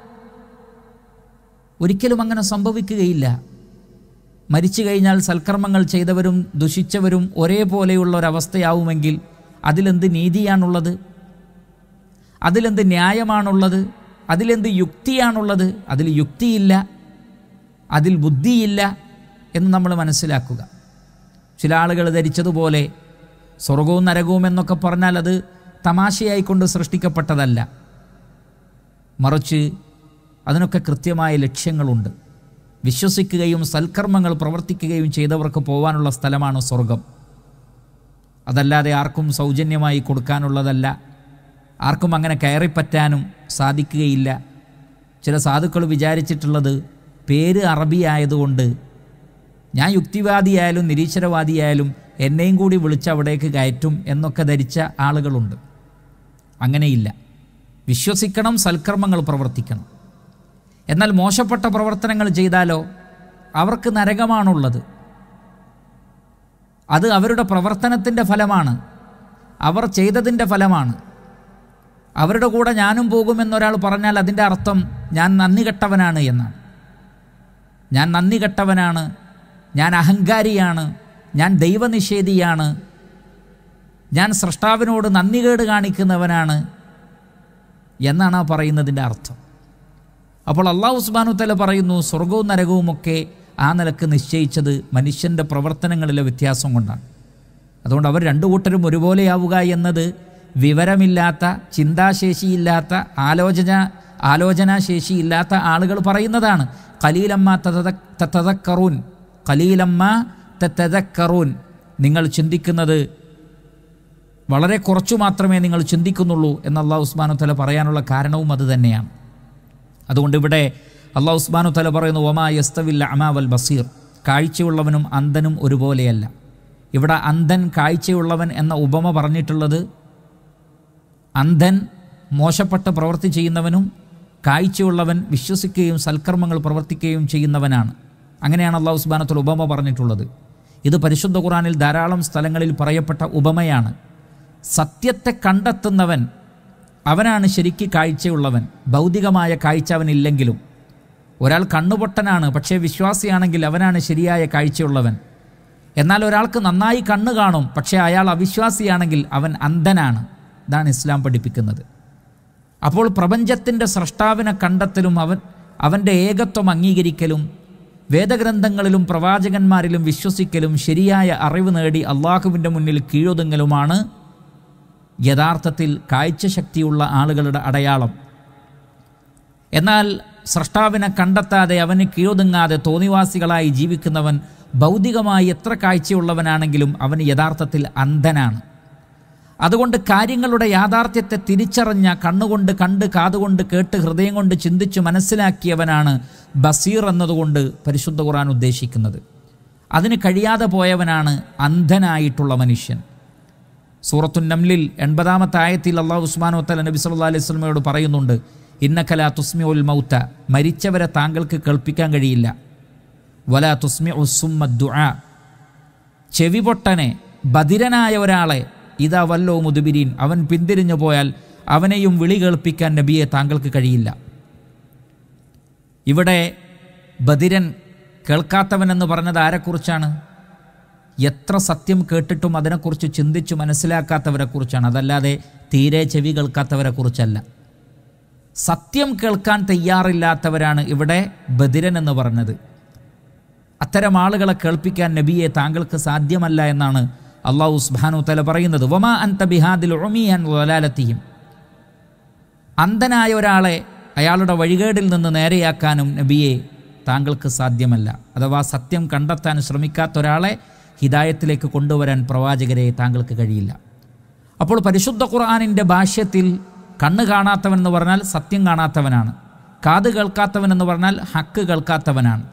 ഒരിക്കലും അങ്ങനെ സംഭവിക്കുകയില്ല മരിച്ചു കഴിഞ്ഞാൽ സൽക്കർമ്മങ്ങൾ ചെയ്തവരും ദുഷിച്ചവരും ഒരേപോലെയുള്ള ഒരവസ്ഥയാവുമെങ്കിൽ അതിലെന്ത് നീതിയാണുള്ളത് അതിലെന്ത് ന്യായമാണുള്ളത് അതിലെന്ത് യുക്തിയാണുള്ളത് അതിൽ യുക്തിയില്ല അതിൽ ബുദ്ധിയില്ല എന്ന് നമ്മൾ മനസ്സിലാക്കുക ചില ആളുകൾ ധരിച്ചതുപോലെ സ്വർഗവും നരകവും എന്നൊക്കെ പറഞ്ഞാൽ അത് തമാശയായിക്കൊണ്ട് സൃഷ്ടിക്കപ്പെട്ടതല്ല മറിച്ച് അതിനൊക്കെ കൃത്യമായ ലക്ഷ്യങ്ങളുണ്ട് വിശ്വസിക്കുകയും സൽക്കർമ്മങ്ങൾ പ്രവർത്തിക്കുകയും ചെയ്തവർക്ക് പോകാനുള്ള സ്ഥലമാണ് സ്വർഗം അതല്ലാതെ ആർക്കും സൗജന്യമായി കൊടുക്കാനുള്ളതല്ല ആർക്കും അങ്ങനെ കയറിപ്പറ്റാനും സാധിക്കുകയില്ല ചില സാധുക്കൾ വിചാരിച്ചിട്ടുള്ളത് പേര് അറബി ആയതുകൊണ്ട് ഞാൻ യുക്തിവാദിയായാലും നിരീശ്വരവാദിയായാലും എന്നെയും കൂടി വിളിച്ച് അവിടേക്ക് കയറ്റും എന്നൊക്കെ ധരിച്ച ആളുകളുണ്ട് അങ്ങനെയില്ല വിശ്വസിക്കണം സൽക്കർമ്മങ്ങൾ പ്രവർത്തിക്കണം എന്നാൽ മോശപ്പെട്ട പ്രവർത്തനങ്ങൾ ചെയ്താലോ അവർക്ക് നരകമാണുള്ളത് അത് അവരുടെ പ്രവർത്തനത്തിൻ്റെ ഫലമാണ് അവർ ചെയ്തതിൻ്റെ ഫലമാണ് അവരുടെ കൂടെ ഞാനും പോകുമെന്നൊരാൾ പറഞ്ഞാൽ അതിൻ്റെ അർത്ഥം ഞാൻ നന്ദി കെട്ടവനാണ് എന്നാണ് ഞാൻ നന്ദി കെട്ടവനാണ് ഞാൻ അഹങ്കാരിയാണ് ഞാൻ ദൈവനിഷേധിയാണ് ഞാൻ സൃഷ്ടാവിനോട് നന്ദികേട് കാണിക്കുന്നവനാണ് എന്നാണ് ആ പറയുന്നതിൻ്റെ അർത്ഥം അപ്പോൾ അള്ളാഹു ഉസ്മാനു തല പറയുന്നു സ്വർഗവും നരകവുമൊക്കെ ആ നിലക്ക് നിശ്ചയിച്ചത് മനുഷ്യൻ്റെ പ്രവർത്തനങ്ങളിലെ വ്യത്യാസം കൊണ്ടാണ് അതുകൊണ്ട് അവർ രണ്ടു കൂട്ടരും ഒരുപോലെയാവുക എന്നത് വിവരമില്ലാത്ത ചിന്താശേഷിയില്ലാത്ത ആലോചന ആലോചനാശേഷിയില്ലാത്ത ആളുകൾ പറയുന്നതാണ് കലീലമ്മ തതക്കറൂൻ കലീലമ്മ തതക്കറൂൻ നിങ്ങൾ ചിന്തിക്കുന്നത് വളരെ കുറച്ചു മാത്രമേ നിങ്ങൾ ചിന്തിക്കുന്നുള്ളൂ എന്ന് അള്ളാഹു ഉസ്മാനു തല പറയാനുള്ള കാരണവും അത് തന്നെയാണ് അതുകൊണ്ട് ഇവിടെ അള്ളാഹു ഉസ്മാനു തല പറയുന്നു ഒമാ യസ്തവില്ല അമാവൽ ബസീർ കാഴ്ചയുള്ളവനും അന്ധനും ഒരുപോലെയല്ല ഇവിടെ അന്ധൻ കാഴ്ചയുള്ളവൻ എന്ന ഉപമ പറഞ്ഞിട്ടുള്ളത് അന്ധൻ മോശപ്പെട്ട പ്രവൃത്തി ചെയ്യുന്നവനും കാഴ്ചയുള്ളവൻ വിശ്വസിക്കുകയും സൽക്കർമ്മങ്ങൾ പ്രവർത്തിക്കുകയും ചെയ്യുന്നവനാണ് അങ്ങനെയാണ് അള്ളാഹു ഉസ്മാനത്തിൽ ഉപമ പറഞ്ഞിട്ടുള്ളത് ഇത് പരിശുദ്ധ ഖുറാനിൽ ധാരാളം സ്ഥലങ്ങളിൽ പറയപ്പെട്ട ഉപമയാണ് സത്യത്തെ കണ്ടെത്തുന്നവൻ അവനാണ് ശരിക്ക് കാഴ്ചയുള്ളവൻ ഭൗതികമായ കാഴ്ച അവനില്ലെങ്കിലും ഒരാൾ കണ്ണുപൊട്ടനാണ് പക്ഷേ വിശ്വാസിയാണെങ്കിൽ അവനാണ് ശരിയായ കാഴ്ചയുള്ളവൻ എന്നാൽ ഒരാൾക്ക് നന്നായി കണ്ണ് കാണും പക്ഷേ അയാൾ അവിശ്വാസിയാണെങ്കിൽ അവൻ അന്ധനാണ് ഇതാണ് ഇസ്ലാം പഠിപ്പിക്കുന്നത് അപ്പോൾ പ്രപഞ്ചത്തിൻ്റെ സ്രഷ്ടാവിനെ കണ്ടെത്തലും അവൻ അവൻ്റെ ഏകത്വം അംഗീകരിക്കലും വേദഗ്രന്ഥങ്ങളിലും പ്രവാചകന്മാരിലും വിശ്വസിക്കലും ശരിയായ അറിവ് നേടി അള്ളാഹുവിൻ്റെ മുന്നിൽ കീഴൊതുങ്ങലുമാണ് യഥാർത്ഥത്തിൽ കാഴ്ചശക്തിയുള്ള ആളുകളുടെ അടയാളം എന്നാൽ സ്രഷ്ടാവിനെ കണ്ടെത്താതെ അവന് കീഴൊതുങ്ങാതെ തോന്നിവാസികളായി ജീവിക്കുന്നവൻ ഭൗതികമായി എത്ര കാഴ്ചയുള്ളവനാണെങ്കിലും അവൻ യഥാർത്ഥത്തിൽ അന്ധനാണ് അതുകൊണ്ട് കാര്യങ്ങളുടെ യാഥാർത്ഥ്യത്തെ തിരിച്ചറിഞ്ഞ കണ്ണുകൊണ്ട് കണ്ട് കാതുകൊണ്ട് കേട്ട് ഹൃദയം കൊണ്ട് ചിന്തിച്ചു മനസ്സിലാക്കിയവനാണ് ബസീർ എന്നതുകൊണ്ട് പരിശുദ്ധ ഖുർആൻ ഉദ്ദേശിക്കുന്നത് അതിന് കഴിയാതെ പോയവനാണ് അന്ധനായിട്ടുള്ള മനുഷ്യൻ സൂറത്തുൻ നംലിൽ എൺപതാമത്തെ ആയത്തിൽ അള്ളാഹു ഉസ്മാൻ വത്തല നബി സല്ലാ അലൈഹി സ്വലമയോട് പറയുന്നുണ്ട് ഇന്നക്കല തുസ്മി ഉൽ മൗത്ത മരിച്ചവരെ താങ്കൾക്ക് കേൾപ്പിക്കാൻ കഴിയില്ല വല തുസ്മി ഉസുമ്മ ദുആ ചെവിപൊട്ടനെ ബധിരനായ ഒരാളെ ഇതാ വല്ലോ മുതുബിരീൻ അവൻ പിന്തിരിഞ്ഞു പോയാൽ അവനെയും വിളി കേൾപ്പിക്കാൻ നബിയെ താങ്കൾക്ക് കഴിയില്ല ഇവിടെ ബധിരൻ കേൾക്കാത്തവനെന്ന് പറഞ്ഞത് ആരെക്കുറിച്ചാണ് എത്ര സത്യം കേട്ടിട്ടും അതിനെക്കുറിച്ച് ചിന്തിച്ചു മനസ്സിലാക്കാത്തവരെക്കുറിച്ചാണ് അതല്ലാതെ തീരെ ചെവി കേൾക്കാത്തവരെക്കുറിച്ചല്ല സത്യം കേൾക്കാൻ തയ്യാറില്ലാത്തവരാണ് ഇവിടെ ബദിരൻ എന്ന് പറഞ്ഞത് അത്തരം ആളുകളെ കേൾപ്പിക്കാൻ നബിയെ താങ്കൾക്ക് സാധ്യമല്ല എന്നാണ് അള്ളാഹു സുബ്ഹാനു തല പറയുന്നത് വമാ അൻത ബിഹാദിൽ ഉമിയൻ വലാലത്തിയും അന്ധനായ ഒരാളെ അയാളുടെ വഴികേടിൽ നിന്ന് നേരെയാക്കാനും നബിയെ താങ്കൾക്ക് സാധ്യമല്ല അഥവാ സത്യം കണ്ടെത്താൻ ശ്രമിക്കാത്ത ഒരാളെ ഹിദായത്തിലേക്ക് കൊണ്ടുവരാൻ പ്രവാചകരെ താങ്കൾക്ക് കഴിയില്ല അപ്പോൾ പരിശുദ്ധ ഖുർആാനിൻ്റെ ഭാഷ്യത്തിൽ കണ്ണ് കാണാത്തവൻ എന്ന് പറഞ്ഞാൽ സത്യം കാണാത്തവനാണ് കാത് കേൾക്കാത്തവൻ എന്ന് പറഞ്ഞാൽ ഹക്ക് കേൾക്കാത്തവനാണ്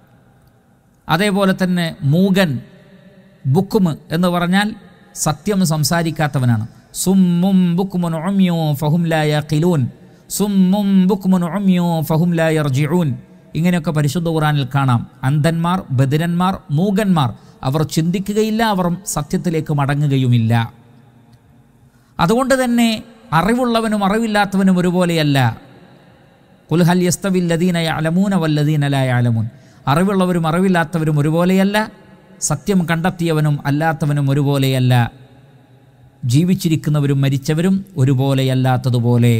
അതേപോലെ തന്നെ മൂകൻ ബുക്കുമ് എന്ന് പറഞ്ഞാൽ സത്യം സംസാരിക്കാത്തവനാണ് സുമ്മും ബുക്കുമുൻ ഒമ്യോ ഫഹുംലായ കിലൂൻ സുമ്മും ബുക്കുമുൻ ഒമ്യോ ഫഹുംലായ ജിഊൻ ഇങ്ങനെയൊക്കെ പരിശുദ്ധ ഖുറാനിൽ കാണാം അന്ധന്മാർ ബദിരന്മാർ മൂകന്മാർ അവർ ചിന്തിക്കുകയില്ല അവർ സത്യത്തിലേക്ക് മടങ്ങുകയുമില്ല അതുകൊണ്ട് തന്നെ അറിവുള്ളവനും അറിവില്ലാത്തവനും ഒരുപോലെയല്ല കുൽഹൽ യസ്തവില്ലദീന അലമൂന വല്ലദീനലായ അലമൂൻ അറിവുള്ളവരും അറിവില്ലാത്തവരും ഒരുപോലെയല്ല സത്യം കണ്ടെത്തിയവനും അല്ലാത്തവനും ഒരുപോലെയല്ല ജീവിച്ചിരിക്കുന്നവരും മരിച്ചവരും ഒരുപോലെയല്ലാത്തതുപോലെ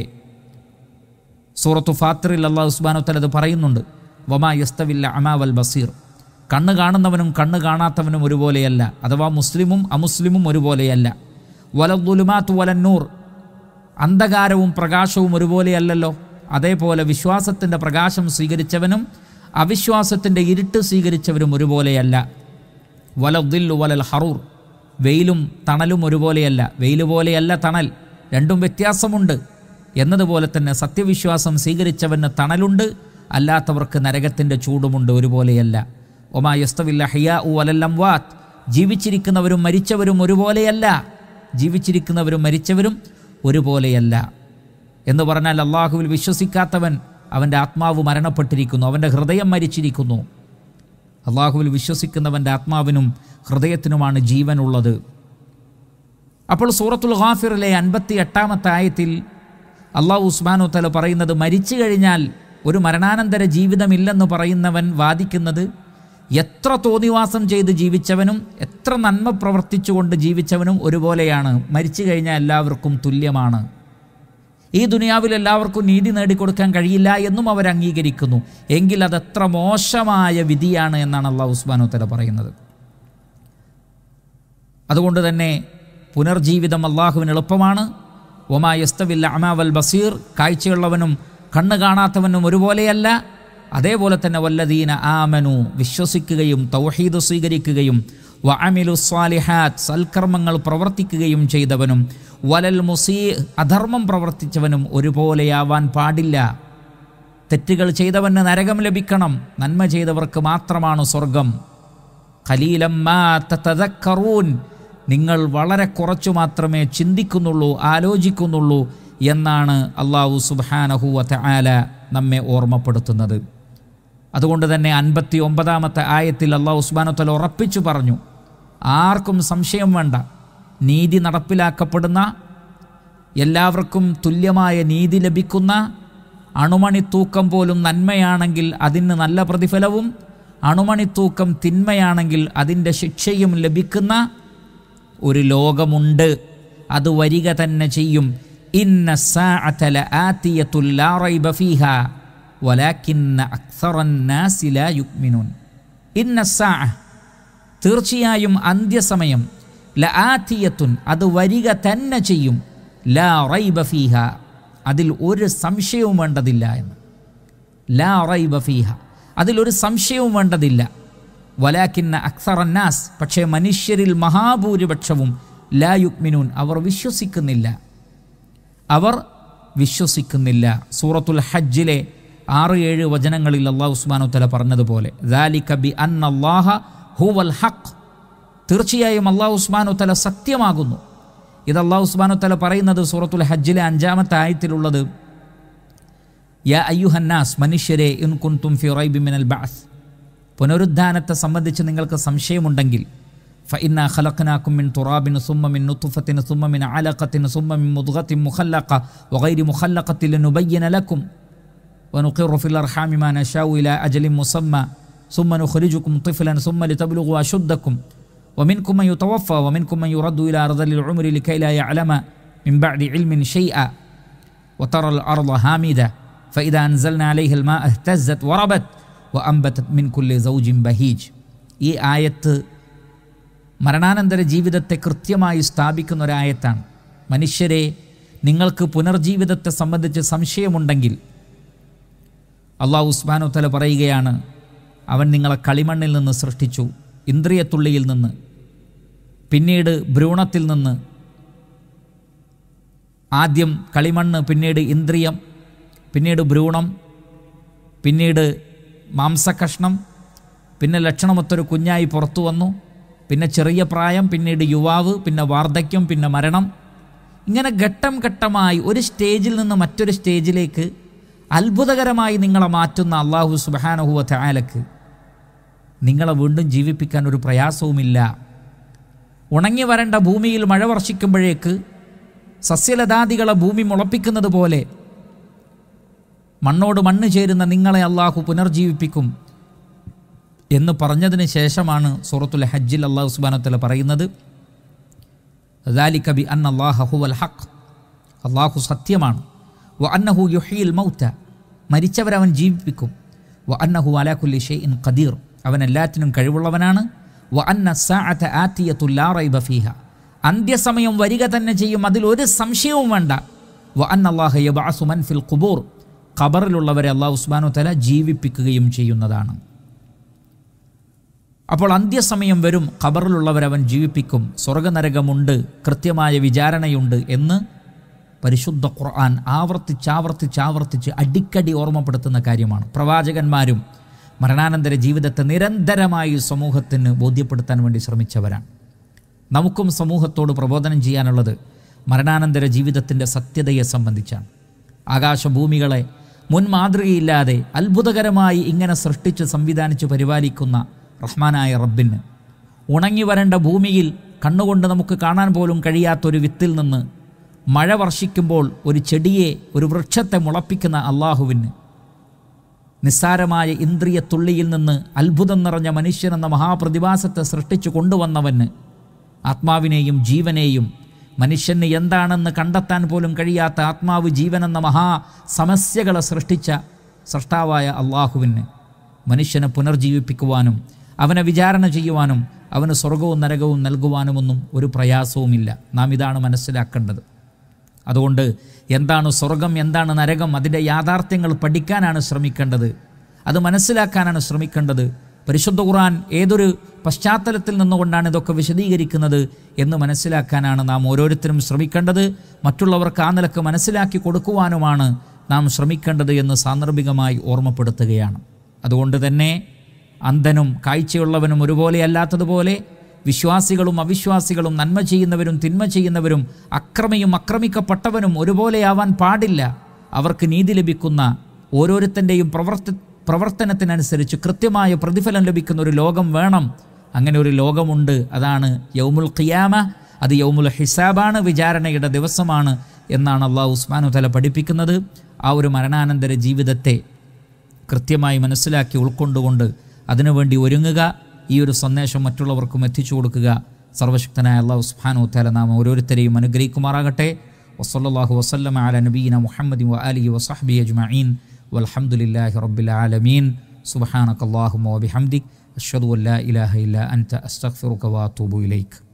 സൂറത്തു ഫാത്തിറിൽ അള്ളാഹു ഉസ്മാനു തലത് പറയുന്നുണ്ട് വമാ യസ്തവില്ല അമാവൽ ബസീർ കണ്ണ് കാണുന്നവനും കണ്ണ് കാണാത്തവനും ഒരുപോലെയല്ല അഥവാ മുസ്ലിമും അമുസ്ലിമും ഒരുപോലെയല്ല വലദുലുമാത്ത് വലന്നൂർ അന്ധകാരവും പ്രകാശവും ഒരുപോലെയല്ലല്ലോ അതേപോലെ വിശ്വാസത്തിൻ്റെ പ്രകാശം സ്വീകരിച്ചവനും അവിശ്വാസത്തിൻ്റെ ഇരുട്ട് സ്വീകരിച്ചവരും ഒരുപോലെയല്ല വലദില്ലു വലൽ ഹറൂർ വെയിലും തണലും ഒരുപോലെയല്ല വെയിൽ പോലെയല്ല തണൽ രണ്ടും വ്യത്യാസമുണ്ട് എന്നതുപോലെ തന്നെ സത്യവിശ്വാസം സ്വീകരിച്ചവന് തണലുണ്ട് അല്ലാത്തവർക്ക് നരകത്തിൻ്റെ ചൂടുമുണ്ട് ഒരുപോലെയല്ല ഒമാ യസ്തവില്ല ഹയ്യാ ഉ അലല്ലം വാത്ത് ജീവിച്ചിരിക്കുന്നവരും മരിച്ചവരും ഒരുപോലെയല്ല ജീവിച്ചിരിക്കുന്നവരും മരിച്ചവരും ഒരുപോലെയല്ല എന്ന് പറഞ്ഞാൽ അള്ളാഹുവിൽ വിശ്വസിക്കാത്തവൻ അവൻ്റെ ആത്മാവ് മരണപ്പെട്ടിരിക്കുന്നു അവൻ്റെ ഹൃദയം മരിച്ചിരിക്കുന്നു അള്ളാഹുവിൽ വിശ്വസിക്കുന്നവൻ്റെ ആത്മാവിനും ഹൃദയത്തിനുമാണ് ജീവനുള്ളത് അപ്പോൾ സൂറത്തുൽ ഖാഫിറിലെ അൻപത്തി എട്ടാമത്തെ ആയത്തിൽ അള്ളാഹു ഉസ്മാനു തല പറയുന്നത് മരിച്ചു കഴിഞ്ഞാൽ ഒരു മരണാനന്തര ജീവിതമില്ലെന്ന് പറയുന്നവൻ വാദിക്കുന്നത് എത്ര തോന്നിവാസം ചെയ്ത് ജീവിച്ചവനും എത്ര നന്മ പ്രവർത്തിച്ചുകൊണ്ട് ജീവിച്ചവനും ഒരുപോലെയാണ് മരിച്ചു കഴിഞ്ഞാൽ എല്ലാവർക്കും തുല്യമാണ് ഈ ദുനിയാവിൽ എല്ലാവർക്കും നീതി നേടിക്കൊടുക്കാൻ കഴിയില്ല എന്നും അവർ അംഗീകരിക്കുന്നു എങ്കിൽ അതെത്ര മോശമായ വിധിയാണ് എന്നാണ് അള്ളാഹു ഉസ്മാനു തല പറയുന്നത് അതുകൊണ്ട് തന്നെ പുനർജീവിതം അള്ളാഹുവിന് എളുപ്പമാണ് ഒമാ യസ്തവില്ല അമാവൽ ബസീർ കാഴ്ചയുള്ളവനും കണ്ണ് കാണാത്തവനും ഒരുപോലെയല്ല അതേപോലെ തന്നെ വല്ലദീന ആമനു വിശ്വസിക്കുകയും തൗഹീദ് സ്വീകരിക്കുകയും വഅമിലു സ്വാലിഹാത്ത് സൽക്കർമ്മങ്ങൾ പ്രവർത്തിക്കുകയും ചെയ്തവനും വലൽ മുസീ അധർമ്മം പ്രവർത്തിച്ചവനും ഒരുപോലെയാവാൻ പാടില്ല തെറ്റുകൾ ചെയ്തവന് നരകം ലഭിക്കണം നന്മ ചെയ്തവർക്ക് മാത്രമാണ് സ്വർഗം ഖലീലമ്മാ തതക്കറൂൻ നിങ്ങൾ വളരെ കുറച്ചു മാത്രമേ ചിന്തിക്കുന്നുള്ളൂ ആലോചിക്കുന്നുള്ളൂ എന്നാണ് അള്ളാഹു സുബാനഹുവത്ത ആല നമ്മെ ഓർമ്മപ്പെടുത്തുന്നത് അതുകൊണ്ട് തന്നെ അൻപത്തി ഒമ്പതാമത്തെ ആയത്തിൽ അള്ളാഹു ഉസ്മാനത്തല ഉറപ്പിച്ചു പറഞ്ഞു ആർക്കും സംശയം വേണ്ട നീതി നടപ്പിലാക്കപ്പെടുന്ന എല്ലാവർക്കും തുല്യമായ നീതി ലഭിക്കുന്ന അണുമണിത്തൂക്കം പോലും നന്മയാണെങ്കിൽ അതിന് നല്ല പ്രതിഫലവും അണുമണിത്തൂക്കം തിന്മയാണെങ്കിൽ അതിൻ്റെ ശിക്ഷയും ലഭിക്കുന്ന ഒരു ലോകമുണ്ട് അത് വരിക തന്നെ ചെയ്യും ഇന്ന സാഅതല ആതിയത്തുൽ ലാ റൈബ ഫീഹ വലാകിന്ന അക്സറൻ നാസി ലാ യുക്മിനൂൻ ഇന്ന സാഅ തീർച്ചയായും അന്ത്യസമയം ല ആതിയത്തുൻ അത് വരിക തന്നെ ചെയ്യും ലാ റൈബ ഫീഹ അതിൽ ഒരു സംശയവും വേണ്ടതില്ല എന്ന് ലാ റൈബ ഫീഹ അതിലൊരു സംശയവും വേണ്ടതില്ല വലാക്കിന്ന അക്സറന്നാസ് പക്ഷേ മനുഷ്യരിൽ മഹാഭൂരിപക്ഷവും ലാ യുക്മിനൂൻ അവർ വിശ്വസിക്കുന്നില്ല അവർ വിശ്വസിക്കുന്നില്ല സൂറത്തുൽ ഹജ്ജിലെ ആറ് ഏഴ് വചനങ്ങളിൽ അള്ളാഹു ഉസ്മാനു തല പറഞ്ഞതുപോലെ ദാലിക ബി അന്നല്ലാഹ ഹുവൽ ഹഖ് തീർച്ചയായും അള്ളാഹു ഉസ്മാനു തല സത്യമാകുന്നു ഇത് അള്ളാഹു ഉസ്മാനു തല പറയുന്നത് സൂറത്തുൽ ഹജ്ജിലെ അഞ്ചാമത്തെ ആയത്തിലുള്ളത് യാ അയ്യുഹന്നാസ് മനുഷ്യരെ ഇൻ കുൻതും ഫി റൈബി മിനൽ ബഅസ് പുനരുദ്ധാനത്തെ സംബന്ധിച്ച് നിങ്ങൾക്ക് സംശയമുണ്ടെങ്കിൽ فإنا خلقناكم من تراب ثم من نطفة ثم من علقة ثم من مضغة مخلقة وغير مخلقة لنبين لكم ونقر في الأرحام ما نشاء إلى أجل مسمى ثم نخرجكم طفلا ثم لتبلغوا أشدكم ومنكم من يتوفى ومنكم من يرد إلى أرض العمر لكي لا يعلم من بعد علم شيئا وترى الأرض هامدة فإذا أنزلنا عليها الماء اهتزت وربت وأنبتت من كل زوج بهيج ഈ ആയത്ത് മരണാനന്തര ജീവിതത്തെ കൃത്യമായി സ്ഥാപിക്കുന്ന ഒരായത്താണ് മനുഷ്യരെ നിങ്ങൾക്ക് പുനർജീവിതത്തെ സംബന്ധിച്ച് സംശയമുണ്ടെങ്കിൽ അള്ളാഹു ഉസ്മാനു തല പറയുകയാണ് അവൻ നിങ്ങളെ കളിമണ്ണിൽ നിന്ന് സൃഷ്ടിച്ചു ഇന്ദ്രിയത്തുള്ളിയിൽ നിന്ന് പിന്നീട് ഭ്രൂണത്തിൽ നിന്ന് ആദ്യം കളിമണ്ണ് പിന്നീട് ഇന്ദ്രിയം പിന്നീട് ഭ്രൂണം പിന്നീട് മാംസകഷ്ണം പിന്നെ ലക്ഷണമൊത്തൊരു കുഞ്ഞായി പുറത്തു വന്നു പിന്നെ ചെറിയ പ്രായം പിന്നീട് യുവാവ് പിന്നെ വാർദ്ധക്യം പിന്നെ മരണം ഇങ്ങനെ ഘട്ടം ഘട്ടമായി ഒരു സ്റ്റേജിൽ നിന്ന് മറ്റൊരു സ്റ്റേജിലേക്ക് അത്ഭുതകരമായി നിങ്ങളെ മാറ്റുന്ന അള്ളാഹു സുബാനഹുവ ചായാലക്ക് നിങ്ങളെ വീണ്ടും ജീവിപ്പിക്കാൻ ഒരു പ്രയാസവുമില്ല ഉണങ്ങി വരേണ്ട ഭൂമിയിൽ മഴ വർഷിക്കുമ്പോഴേക്ക് സസ്യലതാദികളെ ഭൂമി മുളപ്പിക്കുന്നത് പോലെ മണ്ണോട് മണ്ണ് ചേരുന്ന നിങ്ങളെ അള്ളാഹു പുനർജീവിപ്പിക്കും എന്ന് പറഞ്ഞതിന് ശേഷമാണ് സൂറത്തുൽ ഹജ്ജിൽ അള്ളാഹു സുബാനത്തല പറയുന്നത് ദാലിക ബി അൻ അള്ളാഹ ഹുവൽ ഹഖ് അള്ളാഹു സത്യമാണ് വ അന്നഹു യുഹീൽ മൗത്ത മരിച്ചവരവൻ ജീവിപ്പിക്കും വ അന്നഹു അലാഖുല്ലി ഷെയ്ൻ ഖദീർ അവൻ എല്ലാറ്റിനും കഴിവുള്ളവനാണ് വ അന്ന സാഅത ആത്തിയത്തുല്ലാ റൈബ ഫീഹ അന്ത്യസമയം വരിക തന്നെ ചെയ്യും അതിൽ ഒരു സംശയവും വേണ്ട വ അൻ അള്ളാഹ യബഅസു മൻ ഫിൽ ഖുബൂർ ഖബറിലുള്ളവരെ അള്ളാഹു ഉസ്മാനു തല ജീവിപ്പിക്കുകയും ചെയ്യുന്നതാണ് അപ്പോൾ അന്ത്യസമയം വരും ഖബറിലുള്ളവരവൻ ജീവിപ്പിക്കും സ്വർഗനരകമുണ്ട് കൃത്യമായ വിചാരണയുണ്ട് എന്ന് പരിശുദ്ധ ഖുർആൻ ആവർത്തിച്ചാവർത്തിച്ചാവർത്തിച്ച് അടിക്കടി ഓർമ്മപ്പെടുത്തുന്ന കാര്യമാണ് പ്രവാചകന്മാരും മരണാനന്തര ജീവിതത്തെ നിരന്തരമായി സമൂഹത്തിന് ബോധ്യപ്പെടുത്താൻ വേണ്ടി ശ്രമിച്ചവരാണ് നമുക്കും സമൂഹത്തോട് പ്രബോധനം ചെയ്യാനുള്ളത് മരണാനന്തര ജീവിതത്തിൻ്റെ സത്യതയെ സംബന്ധിച്ചാണ് ആകാശഭൂമികളെ മുൻ മാതൃകയില്ലാതെ അത്ഭുതകരമായി ഇങ്ങനെ സൃഷ്ടിച്ച് സംവിധാനിച്ച് പരിപാലിക്കുന്ന റഹ്മാനായ റബ്ബിന് ഉണങ്ങി വരേണ്ട ഭൂമിയിൽ കണ്ണുകൊണ്ട് നമുക്ക് കാണാൻ പോലും കഴിയാത്തൊരു വിത്തിൽ നിന്ന് മഴ വർഷിക്കുമ്പോൾ ഒരു ചെടിയെ ഒരു വൃക്ഷത്തെ മുളപ്പിക്കുന്ന അള്ളാഹുവിന് നിസ്സാരമായ ഇന്ദ്രിയ തുള്ളിയിൽ നിന്ന് അത്ഭുതം നിറഞ്ഞ മനുഷ്യനെന്ന മഹാപ്രതിഭാസത്തെ സൃഷ്ടിച്ചു കൊണ്ടുവന്നവന് ആത്മാവിനെയും ജീവനെയും മനുഷ്യന് എന്താണെന്ന് കണ്ടെത്താൻ പോലും കഴിയാത്ത ആത്മാവ് ജീവനെന്ന മഹാ സമസ്യകളെ സൃഷ്ടിച്ച സൃഷ്ടാവായ അള്ളാഹുവിന് മനുഷ്യനെ പുനർജീവിപ്പിക്കുവാനും അവനെ വിചാരണ ചെയ്യുവാനും അവന് സ്വർഗവും നരകവും നൽകുവാനുമൊന്നും ഒരു പ്രയാസവുമില്ല നാം ഇതാണ് മനസ്സിലാക്കേണ്ടത് അതുകൊണ്ട് എന്താണ് സ്വർഗം എന്താണ് നരകം അതിൻ്റെ യാഥാർത്ഥ്യങ്ങൾ പഠിക്കാനാണ് ശ്രമിക്കേണ്ടത് അത് മനസ്സിലാക്കാനാണ് ശ്രമിക്കേണ്ടത് പരിശുദ്ധ ഖുർആൻ ഏതൊരു പശ്ചാത്തലത്തിൽ നിന്നുകൊണ്ടാണ് ഇതൊക്കെ വിശദീകരിക്കുന്നത് എന്ന് മനസ്സിലാക്കാനാണ് നാം ഓരോരുത്തരും ശ്രമിക്കേണ്ടത് മറ്റുള്ളവർക്ക് ആ നിലക്ക് മനസ്സിലാക്കി കൊടുക്കുവാനുമാണ് നാം ശ്രമിക്കേണ്ടത് എന്ന് സാന്ദർഭികമായി ഓർമ്മപ്പെടുത്തുകയാണ് അതുകൊണ്ട് തന്നെ അന്ധനും കാഴ്ചയുള്ളവനും ഒരുപോലെയല്ലാത്തതുപോലെ വിശ്വാസികളും അവിശ്വാസികളും നന്മ ചെയ്യുന്നവരും തിന്മ ചെയ്യുന്നവരും അക്രമിയും അക്രമിക്കപ്പെട്ടവനും ഒരുപോലെയാവാൻ പാടില്ല അവർക്ക് നീതി ലഭിക്കുന്ന ഓരോരുത്തൻ്റെയും പ്രവർത്തി പ്രവർത്തനത്തിനനുസരിച്ച് കൃത്യമായ പ്രതിഫലം ലഭിക്കുന്ന ഒരു ലോകം വേണം അങ്ങനെ ഒരു ലോകമുണ്ട് അതാണ് യൗമുൽ ഖിയാമ അത് യൗമുൽ ഹിസാബാണ് വിചാരണയുടെ ദിവസമാണ് എന്നാണ് അള്ളാഹു ഉസ്മാനു തല പഠിപ്പിക്കുന്നത് ആ ഒരു മരണാനന്തര ജീവിതത്തെ കൃത്യമായി മനസ്സിലാക്കി ഉൾക്കൊണ്ടുകൊണ്ട് അതിനുവേണ്ടി ഒരുങ്ങുക ഈ ഒരു സന്ദേശം മറ്റുള്ളവർക്കും എത്തിച്ചു കൊടുക്കുക സർവശക്തനായ അള്ളാഹു സുബ്ഹാനഹു തആല നാം ഓരോരുത്തരെയും അനുഗ്രഹിക്കുമാറാകട്ടെ വസല്ലല്ലാഹു വസല്ലമ അല നബീന മുഹമ്മദി വ ആലിഹി വസഹ്ബി അജ്മഈൻ വൽഹംദുലില്ലാഹി റബ്ബിൽ ആലമീൻ സുബ്ഹാനക അല്ലാഹുമ്മ വബിഹംദിക് അഷ്ഹദു അൻ ലാ ഇലാഹ ഇല്ല അൻത അസ്തഗ്ഫിറുക വഅതൂബു ഇലൈക്